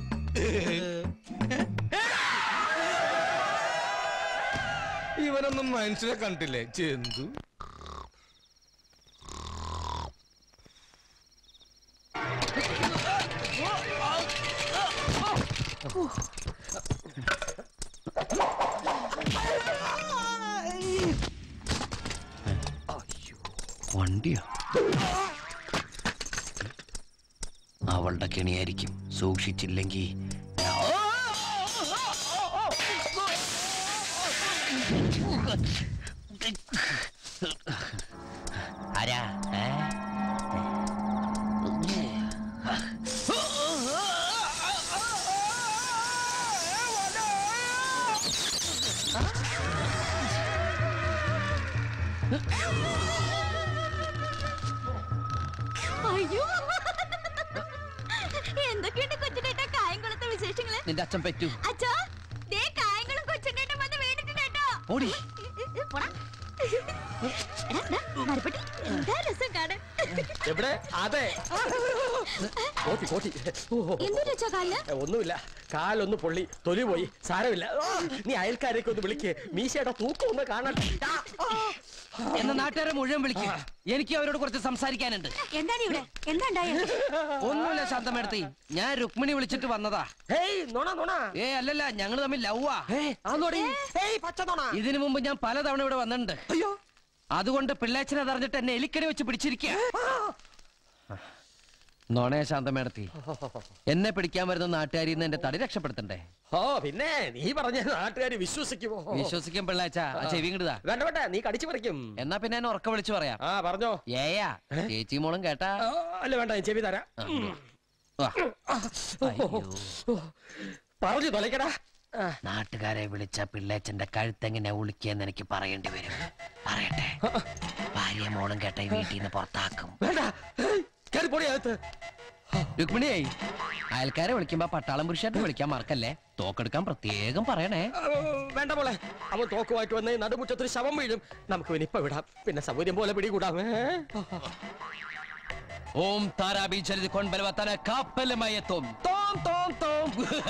ഇവനൊന്നും മനുഷ്യനെ കണ്ടില്ലേ ചെന്തു വണ്ടിയോ അവളുടെ കെണിയായിരിക്കും സൂക്ഷിച്ചില്ലെങ്കിൽ ആരാ ഏ? അയ്യോ എന്തൊക്കെയുണ്ട് കൊച്ചിനേട്ട കായംകുളത്തെ വിശേഷങ്ങള് നിന്റെ അച്ഛൻ പറ്റൂ അച്ഛാ ദേ കായംകുളം കൊച്ചിനേട്ടൻ വന്ന് വീണിട്ടുണ്ട് കേട്ടോ ഓടി പോടാ. എടാ, എടാ, മരപ്പെട്ടി, എന്താ രസം കാണാൻ എവിടെ അതെ കോട്ടി കോട്ടി ഓഹോ. എന്തൊരു വെച്ചാ കാലില് ഏ, ഒന്നുമില്ല കാലൊന്ന് പൊള്ളി തൊലി പോയി സാരമില്ല ആ, നീ അയൽക്കാരേക്ക് ഒന്ന് വിളിക്ക് മീശയുടെ തൂക്കം ഒന്ന് കാണാൻ ആ, ആ. എന്ന നാട്ടുകാരെ മുഴുവൻ വിളിക്കുക എനിക്ക് അവരോട് കുറച്ച് സംസാരിക്കാനുണ്ട് എന്താണ് ഇവിടെ എന്താ ഉണ്ടായത് ഒന്നുമില്ല ശാന്തമേടത്തി ഞാൻ രുക്മിണി വിളിച്ചിട്ട് വന്നതാ ഹേയ് നോണ നോണ ഏ അല്ലല്ല ഞങ്ങൾ തമ്മിൽ ലവ്വാ ആന്നോടി ഹേയ് പച്ച നോണ ഇതിനു മുമ്പ് ഞാൻ പലതവണ ഇവിടെ വന്നിട്ടുണ്ട് അയ്യോ അതുകൊണ്ട് പിള്ളേച്ചനെ അറിഞ്ഞിട്ട് എന്നെ എലിക്കടി വെച്ച് പിടിച്ചിരിക്കുക നോണയ ശാന്തമേടത്തി എന്നെ പിടിക്കാൻ വരുന്ന നാട്ടുകാരിൽ നിന്ന് എന്റെ തടി രക്ഷപ്പെടുത്തണ്ടേ ഓ പിന്നെ നീ പറഞ്ഞ നാട്ടുകാര് വിശ്വസിക്കുമോ വിശ്വസിക്കും പിള്ളേച്ച ആ ചെവി ഇങ്ങടുതാ വേണ്ട വേണ്ട നീ കടിച്ചു പറിക്കും എന്നാ പിന്നെ എന്നെ ഉറക്ക വിളിച്ചു പറയാം ആ പറഞ്ഞോ ഏയാ ചേച്ചി മോളും കേട്ടാ ആ, അല്ല വേണ്ട ഞാൻ ചെവി തരാം ആ. വാ. അയ്യോ. പറഞ്ഞു തൊലക്കടാ ആ, നാട്ടുകാരെ വിളിച്ച പിള്ളേച്ചന്റെ കഴുത്തെങ്ങനെ ഉളിക്കെന്ന് എനിക്ക് പറയേണ്ടി വരും പറയട്ടെ ഭാര്യ മോളും കേട്ട ഈ വീട്ടിൽ നിന്ന് പുറത്താക്കും വേണ്ട ഹേയ്, കേറി പോടി അകത്ത് രുക്മിണിയായി അയൽക്കാരെ വിളിക്കുമ്പോ പട്ടാളം പുരുഷായിട്ട് വിളിക്കാൻ മറക്കല്ലേ തോക്കെടുക്കാൻ പ്രത്യേകം പറയണേ ആ, വേണ്ട മോളെ അവൻ തോക്കുമായിട്ട് വന്ന് നടുമുറ്റത്തൊരു ശവം വീഴും നമുക്ക് ഇവനിപ്പ വിടാം പിന്നെ സൗകര്യം പോലെ പിടികൂടാം ഏ? ഓം താരാബി ചരിത് കൊൺബലവത്തന കാപ്പലുമയത്തും തോം തോം തോം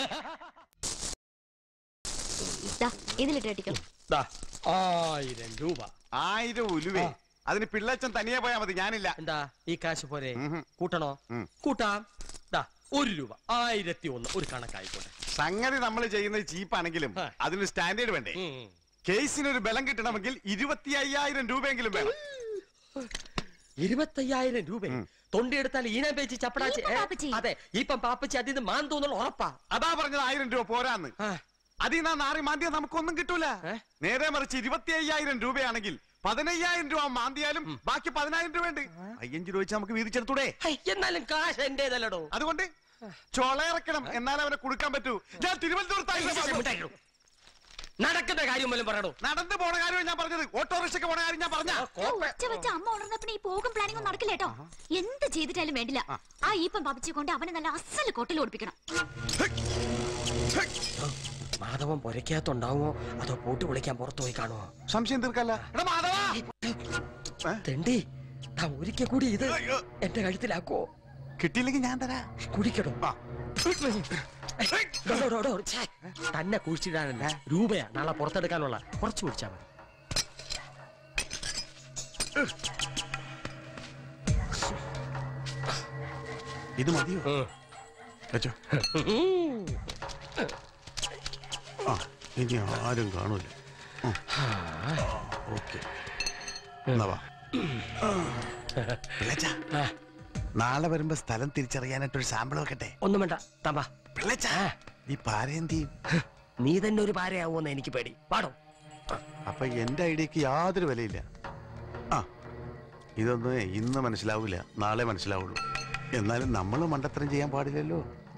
ദാ, ഇതിലിട്ട് അടിക്കോ ദാ, ആയിരം രൂപ ആയിരം ഉലുവേ അതിന് പിള്ളച്ചൻ തനിയെ പോയാ മതി ഞാനില്ല എന്താ ഈ കാശ് പോരെ ഉഹും. കൂട്ടണോ ഉം. കൂട്ടാം ദാ ഒരു രൂപ ആയിരത്തി ഒന്ന് ഒരു കണക്കായിക്കോട്ടെ സംഗതി നമ്മൾ ചെയ്യുന്നത് ചീപ്പാണെങ്കിലും ആ. അതിന് സ്റ്റാൻഡേർഡ് വേണ്ടേ ഉം. കേസിന് ഒരു ബലം കിട്ടണമെങ്കിൽ ഇരുപത്തി അയ്യായിരം രൂപയെങ്കിലും വേണം ഇരുപത്തയ്യായിരം രൂപ തൊണ്ടിയെടുത്താൽ ഈനം പേച്ച് ചപ്പടാച്ച് ഈപ്പം ഏ, പാപ്പച്ചി. അതെ ഇപ്പം പാപ്പച്ചി അതിന് മാന്തോന്നുള്ള ഉറപ്പാ അതാ പറഞ്ഞത് ആയിരം രൂപ പോരാന്ന് ആ, അതിൽ നിന്നാ നാറി മാന്തിയ നമുക്കൊന്നും കിട്ടൂല ഏ? നേരെ മറിച്ച് ഇരുപത്തി അയ്യായിരം രൂപയാണെങ്കിൽ പതിനയ്യായിരം രൂപ മാന്തിയാലും ബാക്കി പതിനായിരം രൂപ ഉണ്ട് അയ്യഞ്ച് രൂപ വെച്ച് നമുക്ക് വീതിച്ചെടുത്തൂടെ ഹൈ, എന്നാലും കാശ് എന്റേതല്ലടോ അതുകൊണ്ട് ചൊളയിറക്കണം എന്നാലേ അവനെ കൊടുക്കാൻ പറ്റൂ ഞാൻ തിരുവനന്തപുരത്തായി നടക്കുന്ന കാര്യം വല്ലതും പറയണോ നടന്നു പോണ കാര്യം ഞാൻ പറഞ്ഞത് ഓട്ടോറിക്ഷയ്ക്ക് പോണ കാര്യം ഞാൻ പറഞ്ഞ ഉച്ച വെച്ച അമ്മ ഉണർന്നപ്പോ ഈ പോകും പ്ലാനിംഗ് ഒന്നും നടക്കില്ല കേട്ടോ എന്ത് ചെയ്തിട്ടാലും വേണ്ടില്ല ആ ഈപ്പം പാപ്പിച്ചു കൊണ്ട് അവനെ നല്ല അസല് കൊട്ടിൽ ഓടിപ്പിക്കണം മാധവൻ പൊരയ്ക്കകത്തുണ്ടാവുമോ അതോ പൂട്ടി വിളിക്കാൻ പുറത്തു പോയി കാണുമോ സംശയം തീർക്കല്ല എടാ മാധവ തെണ്ടി താ ഒരിക്കൽ കൂടി ഇത് എന്റെ കഴുത്തിലാക്കോ കിട്ടിയില്ലെങ്കിൽ ഞാൻ തരാ കുടിക്കണോ ആ. ഡോ, ഡോ, ഡോ, ഡോ, ഛേ, തന്നെ കുഴിച്ചിടാനല്ല രൂപയാ നാളെ പുറത്തെടുക്കാനുള്ള കുറച്ച് കുടിച്ചാ മതി ഇത് മതിയോ വെച്ചോ ആ ഇനി ആരും കാണൂല ഓക്കെ എന്നാ വാ. പിള്ളച്ചാ, നാളെ വരുമ്പോ സ്ഥലം തിരിച്ചറിയാനായിട്ട് ഒരു സാമ്പിൾ വെക്കട്ടെ ഒന്നും വേണ്ട തമ്പാ പിള്ളച്ചാ നീ പാരേന്തി നീ തന്നെ ഒരു പാരയാവോന്ന് എനിക്ക് പേടി പാടോ അപ്പൊ എന്റെ ഐഡിയക്ക് യാതൊരു വിലയില്ല ആ ഇതൊന്നും ഇന്ന് മനസ്സിലാവൂല നാളെ മനസ്സിലാവുള്ളൂ എന്നാലും നമ്മൾ മണ്ടത്തരം ചെയ്യാൻ പാടില്ലല്ലോ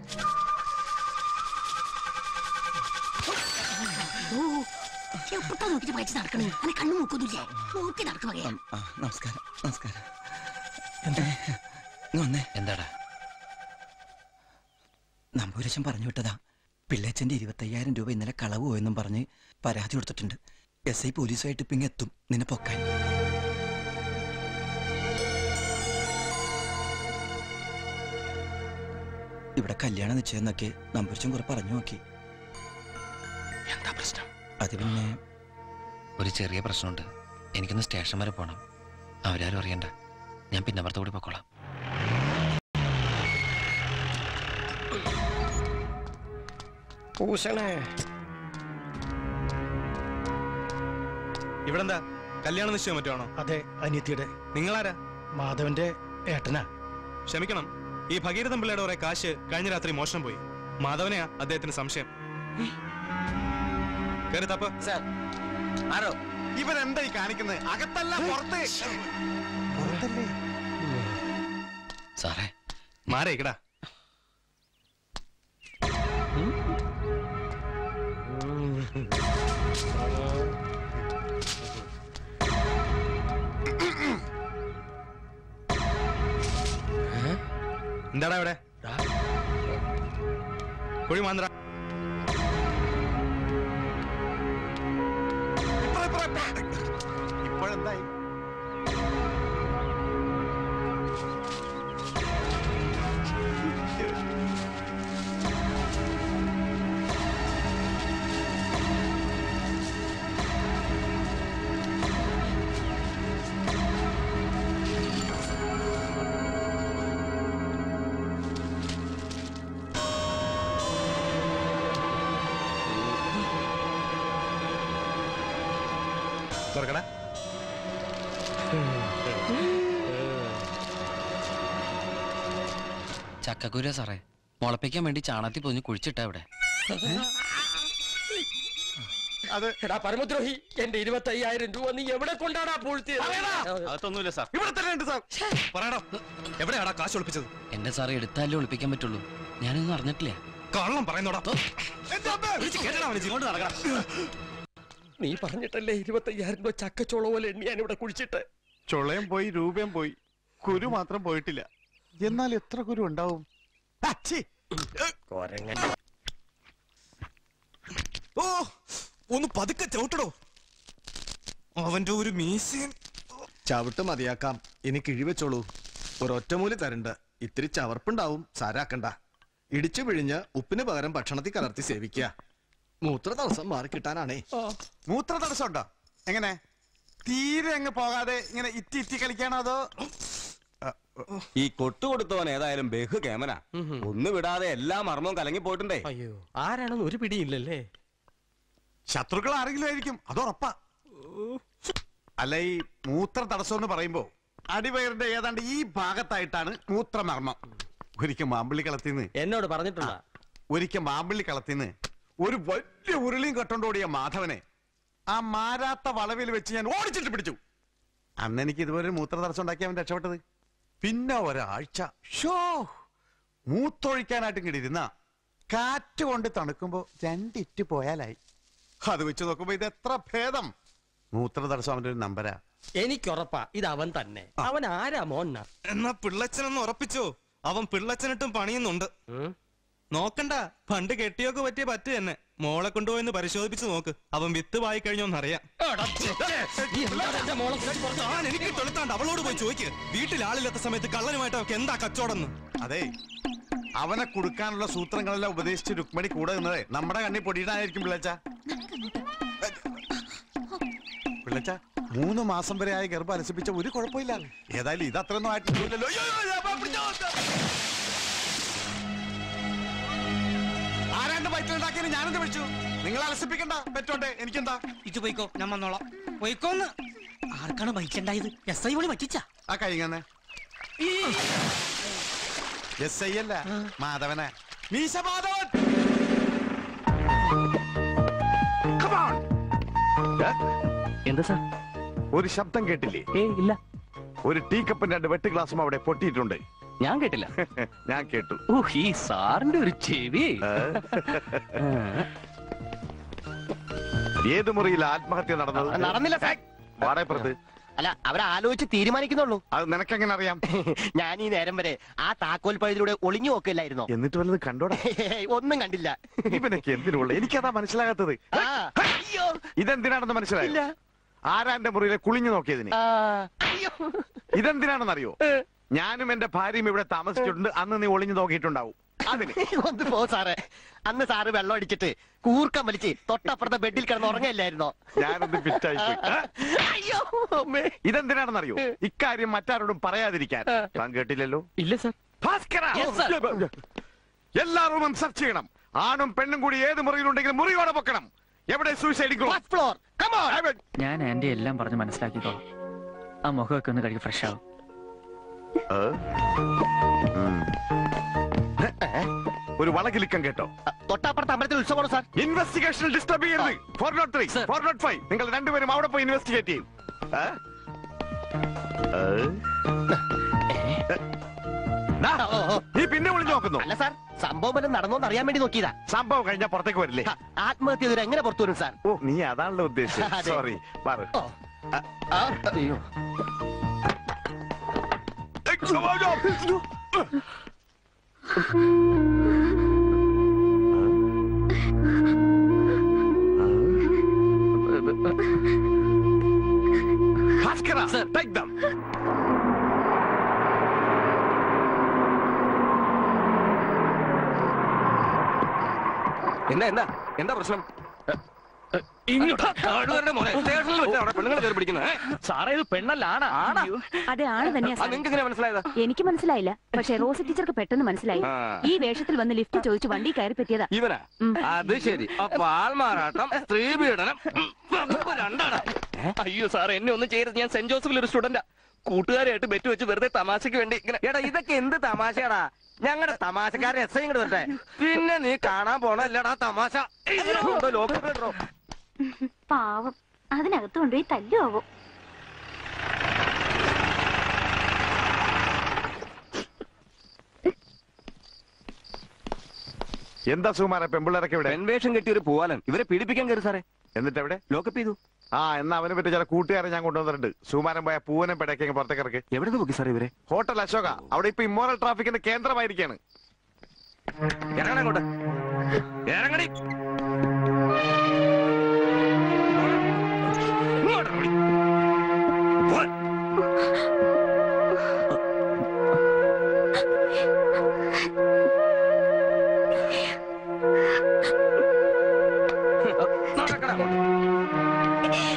എപ്പോഴാ നോക്കിട്ട് വായിച്ച് നടക്കണേ അങ്ങനെ കണ്ണു നോക്കൊന്നുമില്ലേ നോക്കി നടക്കുവകയാ ആ, നമസ്കാരം നമസ്കാരം ഇങ്ങ് വന്നേ എന്താടാ നമ്പൂരശൻ പറഞ്ഞു വിട്ടതാ പിള്ളേച്ചന്റെ ഇരുപത്തയ്യായിരം രൂപ ഇന്നലെ കളവ് പോയെന്നും പറഞ്ഞ് പരാതി കൊടുത്തിട്ടുണ്ട് എസ് ഐ പോലീസുമായിട്ട് ഇപ്പൊ ഇങ്ങ് എത്തും നിന്നെ പൊക്കാൻ ഇവിടെ കല്യാണ നിശ്ചയം എന്നൊക്കെ നമ്പൂരച്ചൻ കുറെ പറഞ്ഞു നോക്കി എന്താ പ്രശ്നം അത് പിന്നെ ഒരു ചെറിയ പ്രശ്നമുണ്ട് എനിക്കൊന്ന് സ്റ്റേഷൻ വരെ പോണം അവരാരും അറിയണ്ട ഞാൻ പിന്നെ അപ്പുറത്ത് കൂടി പൊക്കോളാം ഭൂഷണേ ഇവിടെന്താ കല്യാണ നിശ്ചയം മറ്റാണോ അതെ അനിയത്തിയുടെ നിങ്ങളാരാ മാധവന്റെ ഏട്ടനാ ക്ഷമിക്കണം ഈ ഭഗീരഥൻ പിള്ളയുടെ കുറെ കാശ് കഴിഞ്ഞ രാത്രി മോഷണം പോയി മാധവനെയാ അദ്ദേഹത്തിന് സംശയം കേറി തപ്പ് സാർ ആരോ ഇവൻ എന്തായി കാണിക്കുന്നത് അകത്തല്ല പുറത്ത് പുറത്തല്ലേ സാറേ മാറേക്കടാ എന്താടാ ഇവിടെ കുഴി മാന്ത്ര ഇപ്പോഴെന്തായി തുറക്കടാ ചക്കക്കുര സാറേ മുളപ്പിക്കാൻ വേണ്ടി ചാണകത്തിൽ പൊതിഞ്ഞ് കുഴിച്ചിട്ടാ ഇവിടെ അത് എടാ പരമദ്രോഹി എന്റെ ഇരുപത്തി അയ്യായിരം രൂപ നീ എവിടെ കൊണ്ടാടാ പൂഴ്ത്തിയത് അതൊന്നുമില്ല സാർ ഇവിടെ തന്നെ ഉണ്ട് സാർ പറയടാ എവിടെയാടാ കാശ് ഒളിപ്പിച്ചത് എന്റെ സാറേ എടുത്താലേ ഒളിപ്പിക്കാൻ പറ്റുള്ളൂ ഞാനൊന്നും അറിഞ്ഞിട്ടില്ല കള്ളം പറയുന്നോടാ വിളിച്ച് കേട്ടടാ അവനെ ഇങ്ങോട്ട് നടക്കടാ നീ പറഞ്ഞിട്ടല്ലേ ഇരുപത്തി അയ്യായിരം രൂപ ചക്കച്ചോള പോലെ എണ്ണി ഞാൻ ഇവിടെ കുഴിച്ചിട്ട് ചുളയും പോയി രൂപയും പോയി കുരു മാത്രം പോയിട്ടില്ല എന്നാൽ എത്ര കുരു ഉണ്ടാവും ഓ ഒന്ന് പതുക്കെ ചവിട്ടടോ അവന്റെ ഒരു മീശയും ചവിട്ട് മതിയാക്കാം ഇനി കിഴിവെച്ചോളൂ ഒരൊറ്റമൂലി തരണ്ട് ഇത്തിരി ചവർപ്പുണ്ടാവും സാരാക്കണ്ട ഇടിച്ചു പിഴിഞ്ഞ് ഉപ്പിന് പകരം ഭക്ഷണത്തിൽ കലർത്തി സേവിക്കുക മൂത്ര തടസ്സം മാറിക്കിട്ടാനാണേ മൂത്ര തടസ്സം ഉണ്ടോ എങ്ങനെ തീരെ അങ്ങ് പോകാതെ ഇങ്ങനെ ഇറ്റി ഇറ്റി കളിക്കാണോ അതോ ഈ കൊട്ടു കൊടുത്തവൻ ഏതായാലും ബഹു കേമന ഒന്ന് വിടാതെ എല്ലാ മർമ്മവും കലങ്ങി പോയിട്ടുണ്ടേ അയ്യോ ആരാണെന്ന് ഒരു പിടിയില്ലല്ലേ ശത്രുക്കൾ ആരെങ്കിലും ആയിരിക്കും അത് ഉറപ്പാ അല്ല ഈ മൂത്ര തടസ്സം എന്ന് പറയുമ്പോ അടിവയറിന്റെ ഏതാണ്ട് ഈ ഭാഗത്തായിട്ടാണ് മൂത്രമർമ്മം ഒരിക്കൽ മാമ്പിള്ളി കളത്തിന്ന് എന്നോട് പറഞ്ഞിട്ടുള്ള ഒരിക്കൽ മാമ്പിള്ളി കളത്തിന്ന് ഒരു വലിയ ഉരുളിയും കട്ടോണ്ടോടിയ മാധവനെ ആ മാരാത്ത വളവിൽ വെച്ച് ഞാൻ ഓടിച്ചിട്ട് പിടിച്ചു അന്ന് എനിക്ക് ഇതുപോലെ ഒരു മൂത്ര തടസ്സം ഉണ്ടാക്കി അവൻ രക്ഷപ്പെട്ടത് പിന്നെ ഒരാഴ്ച ഷോ മൂത്തൊഴിക്കാനായിട്ട് ഇങ്ങോട്ട് ഇരുന്ന കാറ്റ് കൊണ്ട് തണുക്കുമ്പോ രണ്ടിറ്റ് പോയാലായി അത് വെച്ച് നോക്കുമ്പോ ഇത് എത്ര ഭേദം മൂത്ര തടസ്സം അവന്റെ ഒരു നമ്പരാ എനിക്കുറപ്പാ ഇത് അവൻ തന്നെ അവൻ ആരാ മോന്ന എന്നാ പിള്ളച്ചനെന്ന് ഉറപ്പിച്ചോ അവൻ പിള്ളച്ചനിട്ടും പണിയുന്നുണ്ട് നോക്കണ്ട പണ്ട് കെട്ടിയൊക്കെ പറ്റിയ പറ്റു തന്നെ മോളെ കൊണ്ടുപോയെന്ന് പരിശോധിപ്പിച്ച് നോക്ക് അവൻ വിത്ത് വായി കഴിഞ്ഞോന്നറിയാം താൻ എനിക്ക് തൊളുത്താണ്ട് അവളോട് പോയി ചോദിക്ക് വീട്ടിൽ ആളില്ലാത്ത സമയത്ത് കള്ളനുമായിട്ട് അവർക്ക് എന്താ കച്ചവടം അതെ അവനെ കൊടുക്കാനുള്ള സൂത്രങ്ങളെല്ലാം ഉപദേശിച്ച് രുക്മണി കൂടെ നിന്നതേ നമ്മുടെ കണ്ണിൽ പൊടിയിടാനായിരിക്കും പിള്ളച്ച പിള്ളച്ച മൂന്ന് മാസം വരെ ആയ ഗർഭം അലസിപ്പിച്ച ഒരു കുഴപ്പമില്ല ഏതായാലും ഇത് അത്രയൊന്നും ആയിട്ടില്ലല്ലോ അയ്യോ, അയ്യോ, അയ്യോ, അപ്പൊ പിടിച്ചോ. ആരാണ്ട് വയറ്റിലുണ്ടാക്കിയത് ഞാനെന്ത് വിളിച്ചു നിങ്ങൾ അലസിപ്പിക്കണ്ട പറ്റോട്ടെ എനിക്കെന്താ ഇത് പോയിക്കോ ഞാൻ വന്നോളാം പോയിക്കോന്ന് ആർക്കാണ് ബൈക്കുണ്ടായത് എസ് ഐ വിളി പറ്റിച്ച ആ കഴിഞ്ഞേ എസ് ഐ അല്ല മാധവനെ മീശ മാധവൻ Come on. ഏ? എന്താ സാർ ഒരു ശബ്ദം കേട്ടില്ലേ ഏ ഇല്ല ഒരു ടീ കപ്പും രണ്ട് വെട്ട് ഗ്ലാസും അവിടെ പൊട്ടിയിട്ടുണ്ട് ഞാൻ കേട്ടില്ല ഞാൻ കേട്ടു ഓ ഈ സാറിന്റെ ഒരു ചെവി ഏത് മുറിയിൽ ആത്മഹത്യ നടന്നത് നടന്നില്ല സാർ വാടകപ്പുറത്ത് അല്ല അവരാലോചിച്ച് തീരുമാനിക്കുന്നുള്ളൂ അത് നിനക്കെങ്ങനെ അറിയാം ഞാൻ ഈ നേരം വരെ ആ താക്കോൽ പഴുതിലൂടെ ഒളിഞ്ഞു നോക്കില്ലായിരുന്നോ എന്നിട്ട് വല്ലത് കണ്ടോടാ ഒന്നും കണ്ടില്ല ഇവനൊക്കെ എന്തിനുള്ള എനിക്കതാ മനസ്സിലാകാത്തത് ആ, അയ്യോ ഇതെന്തിനാണെന്ന് മനസ്സിലായില്ല ആരാ എന്റെ മുറിയിലെ കുളിഞ്ഞു നോക്കിയതിന് ആ, അയ്യോ ഇതെന്തിനാണെന്നറിയോ ഞാനും എന്റെ ഭാര്യയും ഇവിടെ താമസിച്ചിട്ടുണ്ട് അന്ന് നീ ഒളിഞ്ഞു നോക്കിയിട്ടുണ്ടാവും അതിന് ഒന്ന് പോ സാറേ അന്ന് സാറ് വെള്ളം അടിച്ചിട്ട് കൂർക്കം വലിച്ച് തൊട്ടപ്പുറത്തെ ബെഡിൽ കിടന്ന് ഉറങ്ങല്ലായിരുന്നോ ഞാനൊന്ന് ഫിറ്റായി പോയി ആ? അയ്യോ അമ്മേ ഇതെന്തിനാണെന്നറിയോ ഇക്കാര്യം മറ്റാരോടും പറയാതിരിക്കാൻ താൻ കേട്ടില്ലല്ലോ ഇല്ല സാർ ഭാസ്കര Yes, sir. എല്ലാ റൂമും സെർച്ച് ചെയ്യണം ആണും പെണ്ണും കൂടി ഏത് മുറിയിലുണ്ടെങ്കിലും മുറിയോടെ പൊക്കണം എവിടെ സൂസൈഡ് ഫ്ലോർ ഞാൻ ആന്റി എല്ലാം പറഞ്ഞ് മനസ്സിലാക്കിക്കോളാം ആ മുഖമൊക്കെ ഒന്ന് കഴുകി ഫ്രഷ് ആവും ഒരു വളകിലിക്കം കേട്ടോ തൊട്ടപ്പുറത്ത് അമ്പലത്തിൽ ഉത്സവമാണ് സാർ ഇൻവെസ്റ്റിഗേഷൻ ഡിസ്റ്റർബ് ചെയ്യരുത് four naught three four naught five നിങ്ങൾ രണ്ടുപേരും അവിടെ പോയി ഇൻവെസ്റ്റിഗേറ്റ് ചെയ്യും ആ? ഏ? ദാ, നീ പിന്നെ വിളിച്ചു നോക്കുന്നു അല്ല സാർ സംഭവം വല്ലതും നടന്നോന്ന് അറിയാൻ വേണ്ടി നോക്കിയതാ സംഭവം കഴിഞ്ഞാൽ പുറത്തേക്ക് വരില്ലേ ഹ, ആത്മഹത്യ ചെയ്തൊരു എങ്ങനെ പുറത്തു വരും സാർ ഓ നീ അതാണല്ലോ ഉദ്ദേശിച്ചത് അതെ. സോറി പറ ആ, അയ്യോ ഭാസ്കര ടേക്ക് ദം എന്താ എന്താ എന്താ പ്രശ്നം സാറേ ഇത് പെണ്ണല്ല ആണാ ആണാ അതെ ആണ് തന്നെയാ സാർ. നിങ്ങൾക്ക് എങ്ങനെ മനസ്സിലായതാ എനിക്ക് മനസ്സിലായില്ല പക്ഷെ റോസ് ടീച്ചർക്ക് പെട്ടെന്ന് മനസ്സിലായി ആ. ഈ വേഷത്തിൽ വന്ന് ലിഫ്റ്റ് ചോദിച്ചു വണ്ടി കയറി പറ്റിയതാ ഇവനാ അത് ശരി അപ്പൊ ആൾമാറാട്ടം സ്ത്രീ പീഡനം രണ്ടാണ് അയ്യോ സാർ എന്നെ ഒന്നും ചെയ്യരുത് ഞാൻ സെന്റ് ജോസഫിൽ ഒരു സ്റ്റുഡന്റാ കൂട്ടുകാരായിട്ട് ബെറ്റ് വെച്ച് വെറുതെ തമാശക്ക് വേണ്ടി ഇങ്ങനെ എടാ ഇതൊക്കെ എന്ത് തമാശയാടാ ഞങ്ങളുടെ തമാശക്കാരൻ എസ് ഐ ഇങ്ങോട്ട് വരട്ടെ പിന്നെ നീ കാണാൻ പോണല്ലടാ തമാശ ഇതിനുണ്ടോ ലോക്കപ്പ് ഇടറോ? പാവം അതിനകത്ത് കൊണ്ടുപോയി തല്ലുമാവോ എന്താ സുമാര പെമ്പിള്ളേരൊക്കെ ഇവിടെ പെൺവേഷം കെട്ടിയ ഒരു പൂവാലൻ ഇവരെ പീഡിപ്പിക്കാൻ കയറി സാറേ എന്നിട്ട് എവിടെ ലോക്കപ്പ് ചെയ്തു ആ എന്നാ അവനെ പറ്റി ചില കൂട്ടുകാരെ ഞാൻ കൊണ്ടുവന്നിട്ടുണ്ട് സുമാരൻ പോയ പൂവനും പെടയ്ക്ക് പുറത്തേക്ക് ഇറക്കി എവിടെ നോക്കി സാറേ ഇവരെ ഹോട്ടൽ അശോക അവിടെ ഇപ്പൊ ഇമ്മോറൽ ട്രാഫിക്കിന്റെ കേന്ദ്രമായിരിക്കാണ് ഇറങ്ങണം അങ്ങോട്ട് ഇറങ്ങടി ഇങ്ങോട്ട് ഇറങ്ങടി. പോ. നടക്കടാ അങ്ങോട്ട്.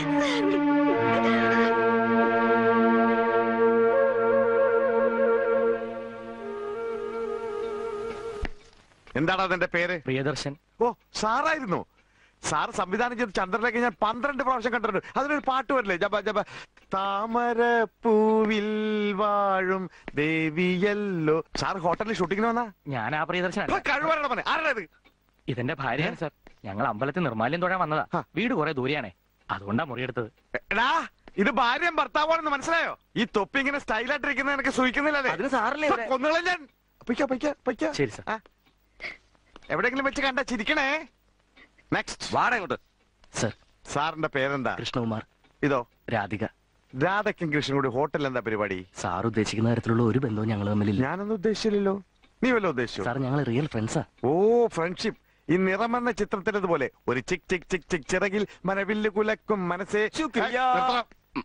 എന്താടാ അതിന്റെ പേര് പ്രിയദർശൻ ഓ സാറായിരുന്നു സാർ സംവിധാനം ചെയ്ത ചന്ദ്രലേക്ക് ഞാൻ പന്ത്രണ്ട് പ്രാവശ്യം കണ്ടിട്ടുണ്ട് അതിനൊരു പാട്ട് വരില്ലേ ജപ ജപ താമര പൂവിൽ വാഴും ദേവിയല്ലോ സാർ ഹോട്ടലിൽ ഷൂട്ടിങ്ങിന് വന്നാ ഞാൻ ആ പ്രിയദർശനല്ല കഴിവറണം മോനെ ആരുടെ ഇത് ഇതെന്റെ ഭാര്യയാണ് സാർ ഞങ്ങൾ അമ്പലത്തിൽ നിർമ്മാല്യം തൊഴാൻ വന്നതാ വീട് കുറെ ദൂരെയാണേ അതുകൊണ്ടാ മുറിയെടുത്തത് എടാ ഇത് ഭാര്യയും ഭർത്താവാണെന്ന് മനസ്സിലായോ ഈ തൊപ്പി ഇങ്ങനെ സ്റ്റൈലായിട്ടിരിക്കുന്നത് എനിക്ക് സൂഹിക്കുന്നില്ലേ അതിന് സാറില്ലേ ഇവിടെ? കൊന്നുകളെ ഞാൻ പൊയ്ക്കോ പൊയ്ക്കോ പൊയ്ക്കോ ശരി സാർ ആ. എവിടെയെങ്കിലും വെച്ച് കണ്ട ചിരിക്കണേ നെക്സ്റ്റ് വാടാ ഇങ്ങോട്ട് സർ സാറിന്റെ പേരെന്താ കൃഷ്ണകുമാർ ഇതോ രാധിക രാധയ്ക്കും കൃഷ്ണനും കൂടി ഹോട്ടലിൽ എന്താ പരിപാടി സാർ ഉദ്ദേശിക്കുന്ന തരത്തിലുള്ള ഒരു ബന്ധവും ഞങ്ങൾ തമ്മിലില്ല ഞാനൊന്നും ഉദ്ദേശിച്ചില്ലല്ലോ നീ വല്ല ഉദ്ദേശിച്ചു സാർ ഞങ്ങൾ റിയൽ ഫ്രണ്ട്സാ ഓ ഫ്രണ്ട്ഷിപ്പ് ഈ നിറമെന്ന ചിത്രത്തിലേതുപോലെ ഒരു ചിക് ചിക് ചിക് ചിക് ചിറകിൽ മനവില്ല് കുലക്കും മനസ്സേ ശുക്രിയ. ഏ, നിർത്തണം.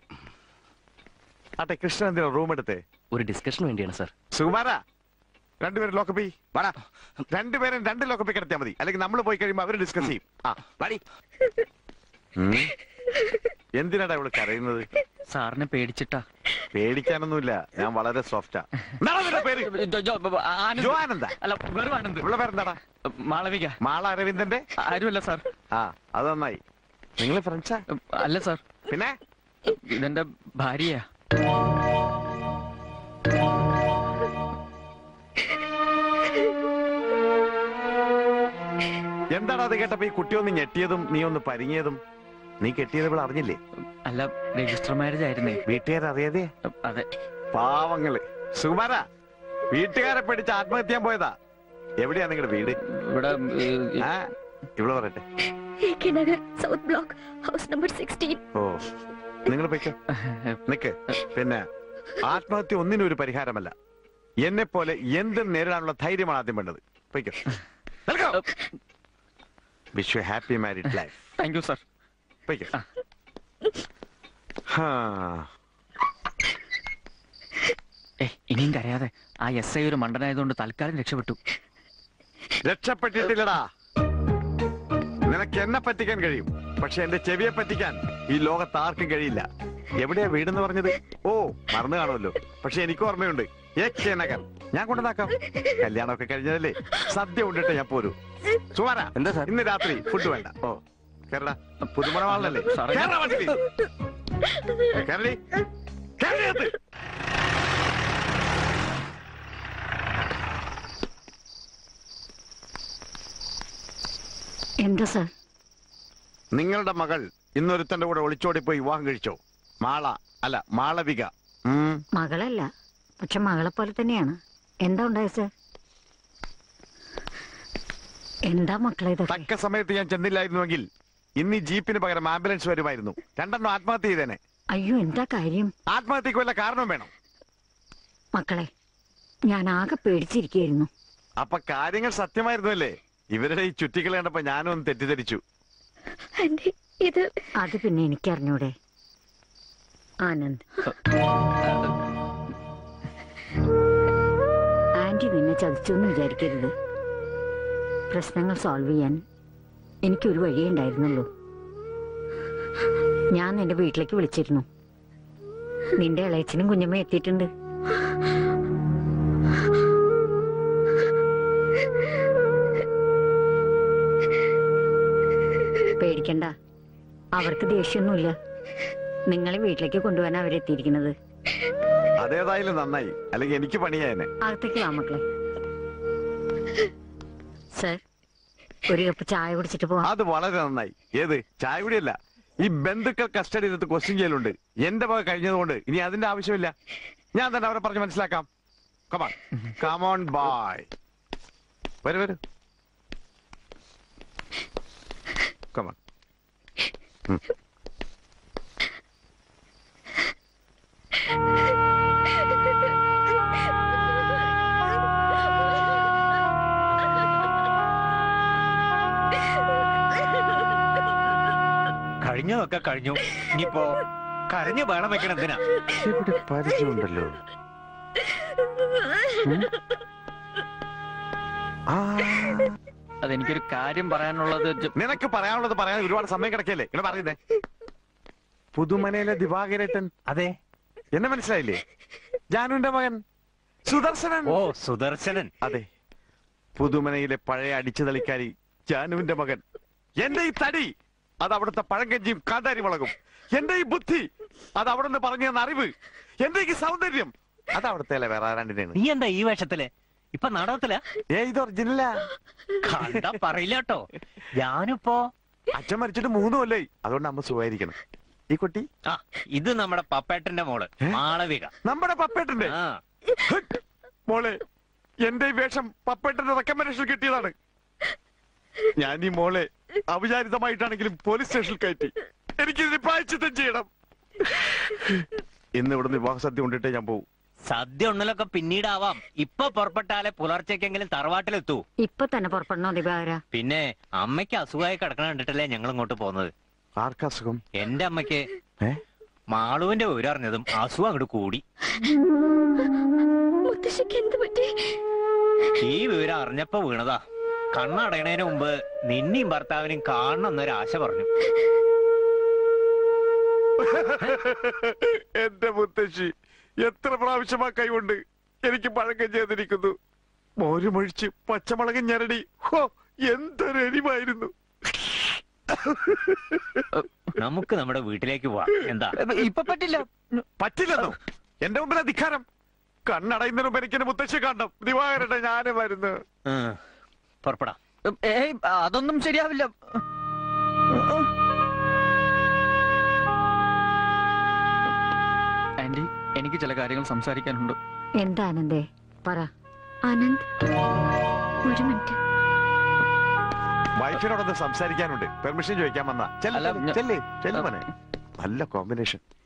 ആട്ടെ കൃഷ്ണൻ എന്തിനാ റൂം എടുത്തേ ഒരു ഡിസ്കഷന് വേണ്ടിയാണ് സാർ സുകുമാര രണ്ടുപേരും ലോക്കപ്പി വാടാ രണ്ടുപേരും രണ്ട് ലോക്കപ്പി കിടത്തിയാൽ മതി അല്ലെങ്കിൽ നമ്മൾ പോയി കഴിയുമ്പോൾ അവര് ഡിസ്കസ് ചെയ്യും ആ വാടി ഉം. എന്തിനാടാ ഇവള് കരയുന്നത് സാറിനെ പേടിച്ചിട്ടാ പേടിക്കാനൊന്നുമില്ല ഞാൻ വളരെ സോഫ്റ്റാ പേര് ജോ- ജോ- ബ- ആനന്ദ്. ജോആനന്ദ അല്ല വെറും ആനന്ദ് ഇവളെ പേരെന്താടാ മാളവിക മാള അരവിന്ദന്റെ ആരുമല്ല സാർ ആ അത് നന്നായി നിങ്ങൾ ഫ്രണ്ട്സാ അല്ല സാർ പിന്നെ ഇതെന്റെ ഭാര്യയാ എന്താടാ അത് കേട്ടപ്പോ ഈ കുട്ടി ഒന്ന് ഞെട്ടിയതും നീ ഒന്ന് പരിങ്ങിയതും നീ കെട്ടിയത് ഇവിടെ അറിഞ്ഞില്ലേ അല്ല രജിസ്റ്റർ മാരേജ് ആയിരുന്നേ വീട്ടുകാരറിയാതെ അതെ പാവങ്ങള് സുകുമാര വീട്ടുകാരെ പേടിച്ച് ആത്മഹത്യ ചെയ്യാൻ പോയതാ എവിടെയാ നിങ്ങളുടെ വീട് ഇവിടെ ആ ഇവിടെ പറയട്ടെ Nagar south block house number sixteen ഓ നിങ്ങൾ പൊയ്ക്കോ നിക്ക് പിന്നെ ആത്മഹത്യ ഒന്നിനും ഒരു പരിഹാരമല്ല എന്നെ പോലെ എന്തും നേരിടാനുള്ള ധൈര്യമാണ് ആദ്യം വേണ്ടത് പൊയ്ക്കോ wish you happy married life thank you sir പൊയ്ക്കോ ഹാ ഏ ഇനിയും കരയാതെ ആ എസ് ഐ ഒരു മണ്ടനായതുകൊണ്ട് തൽക്കാലം രക്ഷപ്പെട്ടു രക്ഷപ്പെട്ടിട്ടില്ലടാ നിനക്ക് എന്നെ പറ്റിക്കാൻ കഴിയും പക്ഷെ എന്റെ ചെവിയെ പറ്റിക്കാൻ ഈ ലോകത്ത് ആർക്കും കഴിയില്ല എവിടെയാ വീടെന്ന് പറഞ്ഞത് ഓ മറന്നു കാണുമല്ലോ പക്ഷെ എനിക്ക് ഓർമ്മയുണ്ട് എ കെ നഗർ ഞാൻ കൊണ്ടുവന്നാക്കാം കല്യാണമൊക്കെ കഴിഞ്ഞതല്ലേ സദ്യ കൊണ്ടിട്ട് ഞാൻ പോരൂ സുമാര എന്താ സാർ ഇന്ന് രാത്രി ഫുഡ് വേണ്ട ഓ കേരള പുതുമണവാളല്ലേ സാറേ, കേരള വണ്ടിയിൽ കേരളി കേരളീയത്ത് എന്താ സാർ നിങ്ങളുടെ മകൾ ഇന്നൊരുത്തന്റെ കൂടെ ഒളിച്ചോടിപ്പോയി വിവാഹം കഴിച്ചോ മാള അല്ല മാളവിക ഉം. മകളല്ല പക്ഷെ മകളെ പോലെ തന്നെയാണ് എന്താ ഉണ്ടായത് സാർ എന്താ മക്കളെ ഇതൊക്കെ തക്ക സമയത്ത് ഞാൻ ചെന്നില്ലായിരുന്നുവെങ്കിൽ ഇന്ന് ഈ ജീപ്പിന് പകരം ആംബുലൻസ് വരുമായിരുന്നു രണ്ടെണ്ണം ആത്മഹത്യ ചെയ്തേനെ അയ്യോ എന്താ കാര്യം ആത്മഹത്യക്ക് വല്ല കാരണം വേണം മക്കളെ ഞാൻ ആകെ പേടിച്ചിരിക്കുകയായിരുന്നു അപ്പൊ കാര്യങ്ങൾ സത്യമായിരുന്നു അല്ലേ ഇവരുടെ ഈ ചുറ്റിക്കളി കണ്ടപ്പോ ഞാനും ഒന്ന് തെറ്റിദ്ധരിച്ചു ഇത് അത് പിന്നെ എനിക്കറിഞ്ഞൂടെ ആനന്ദ് ആന്റി നിന്നെ ചതിച്ചു എന്ന് വിചാരിക്കരുത് പ്രശ്നങ്ങൾ സോൾവ് ചെയ്യാൻ എനിക്കൊരു വഴിയേ ഉണ്ടായിരുന്നുള്ളൂ ഞാൻ നിന്റെ വീട്ടിലേക്ക് വിളിച്ചിരുന്നു നിന്റെ ഇളയച്ചനും കുഞ്ഞമ്മ എത്തിയിട്ടുണ്ട് പേടിക്കണ്ട അവർക്ക് ദേഷ്യമൊന്നുമില്ല നിങ്ങളെ വീട്ടിലേക്ക് കൊണ്ടുപോകാൻ അവരെത്തിയിരിക്കുന്നത് അതേതായാലും നന്നായി അല്ലെങ്കിൽ എനിക്ക് പണിയായനെ അകത്തേക്ക് വാ മക്കളെ സർ ഒരു കപ്പ് ചായ കുടിച്ചിട്ട് പോവാം അത് വളരെ നന്നായി ഏത് ചായ കൂടിയല്ല ഈ ബന്ധുക്കൾ കസ്റ്റഡി എടുത്ത് ക്വസ്റ്റ്യൻ ചെയ്യലുണ്ട് എന്റെ വക കഴിഞ്ഞതുകൊണ്ട് ഇനി അതിന്റെ ആവശ്യമില്ല ഞാൻ തന്നെ അവരെ പറഞ്ഞ് മനസ്സിലാക്കാം കമാൺ കമോൺ ബായ് വരൂ വരൂ കമാൺ കഴിഞ്ഞതൊക്കെ കഴിഞ്ഞു ഇനിയിപ്പോ കരഞ്ഞു ബഹളം വെക്കണം എന്തിനാ ഇവിടെ പരിചയമുണ്ടല്ലോ അതെനിക്കൊരു കാര്യം പറയാനുള്ളത് നിനക്ക് പറയാനുള്ളത് പറയാൻ ഒരുപാട് സമയം കിടക്കല്ലേ ഇങ്ങനെ പറയുന്നേ പുതുമനയിലെ ദിവാകരേട്ടൻ അതെ എന്നെ മനസ്സിലായില്ലേ ജാനുവിന്റെ മകൻ സുദർശനൻ ഓ സുദർശനൻ അതെ പുതുമനയിലെ പഴയ അടിച്ചു തളിക്കാരി ജാനുവിന്റെ മകൻ എന്റെ ഈ തടി അത് അവിടുത്തെ പഴങ്കഞ്ചിയും കാന്താരി മുളകും എന്റെ ഈ ബുദ്ധി അത് അവിടെ നിന്ന് പറഞ്ഞു തന്ന അറിവ് എന്റെ ഈ സൗന്ദര്യം അത് അവിടുത്തെ വേറെ ആരാണ്ടിനാണ് നീ എന്താ ഈ വേഷത്തില് ഇപ്പൊ നാടകത്തില ഏ ഇത് ഒറിജിനലാ കണ്ടാ പറയില്ല കേട്ടോ ഞാനിപ്പോ അച്ഛൻ മരിച്ചിട്ട് മൂന്ന് കൊല്ലായി അതുകൊണ്ട് അമ്മ സുഖമായിരിക്കണം ഈ കുട്ടി ആ ഇത് നമ്മുടെ പപ്പേട്ടന്റെ മോള് മാളവിക നമ്മുടെ പപ്പേട്ടന്റെ ആ മോളെ എന്റെ ഈ വേഷം പപ്പേട്ടന്റെ റെക്കമെൻഡേഷൻ കിട്ടിയതാണ് ഞാൻ ഈ മോളെ അവിചാരിതമായിട്ടാണെങ്കിലും പോലീസ് സ്റ്റേഷനിൽ കയറ്റി എനിക്കിതിന് പ്രായച്ചിത്തം ചെയ്യണം ഇന്ന് ഇവിടുന്ന് വിവാഹ സദ്യ കൊണ്ടിട്ടേ ഞാൻ പോകും സദ്യ ഉണ്ണലൊക്കെ പിന്നീടാവാം ഇപ്പൊ പുറപ്പെട്ടാലേ പുലർച്ചയ്ക്കെങ്കിലും തറവാട്ടിലെത്തൂ ഇപ്പൊ തന്നെ പുറപ്പെടണോ ദിവാകര പിന്നെ അമ്മയ്ക്ക് അസുഖമായി കിടക്കണ കണ്ടിട്ടല്ലേ ഞങ്ങൾ ഇങ്ങോട്ട് പോകുന്നത് ആർക്കാ അസുഖം എന്റെ അമ്മയ്ക്ക് ഏ? മാളുവിന്റെ വിവരം അറിഞ്ഞതും അസുഖം അങ്ങോട്ട് കൂടി മുത്തശ്ശിക്ക് എന്ത് പറ്റി ഈ വിവരം അറിഞ്ഞപ്പോ വീണതാ കണ്ണടയണതിന് മുമ്പ് നിന്നെയും ഭർത്താവിനെയും കാണണം എന്നൊരു ആശ പറഞ്ഞു എന്റെ മുത്തശ്ശി എത്ര പ്രാവശ്യമാ കൈകൊണ്ട് എനിക്ക് പഴക്കം ചെയ്തിരിക്കുന്നു മോരുമൊഴിച്ച് പച്ചമുളക് ഞരടി ഹോ എന്തൊരു എരിവായിരുന്നു നമുക്ക് നമ്മുടെ വീട്ടിലേക്ക് പോവാം എന്താ ഇപ്പൊ പറ്റില്ല പറ്റില്ലെന്നോ എന്റെ മുമ്പിൽ അധികാരം കണ്ണടയുന്നതിന് മുമ്പ് എനിക്ക് എന്റെ മുത്തശ്ശി കാണണം ദിവാകരട്ടെ ഞാനും വരുന്നു ഉം, പുറപ്പെടാം ഏയ് അതൊന്നും ശരിയാവില്ല ആന്റി എനിക്ക് ചില കാര്യങ്ങൾ സംസാരിക്കാനുണ്ട് എന്താ ആനന്ദേ പറ ആനന്ദ് ഒരു മിനിറ്റ് വൈഫിനോടൊന്ന് സംസാരിക്കാനുണ്ട് പെർമിഷൻ ചോദിക്കാൻ വന്ന അല്ല, ഞാൻ- ചെല്ലേ ചെല്ലു മോനെ നല്ല കോമ്പിനേഷൻ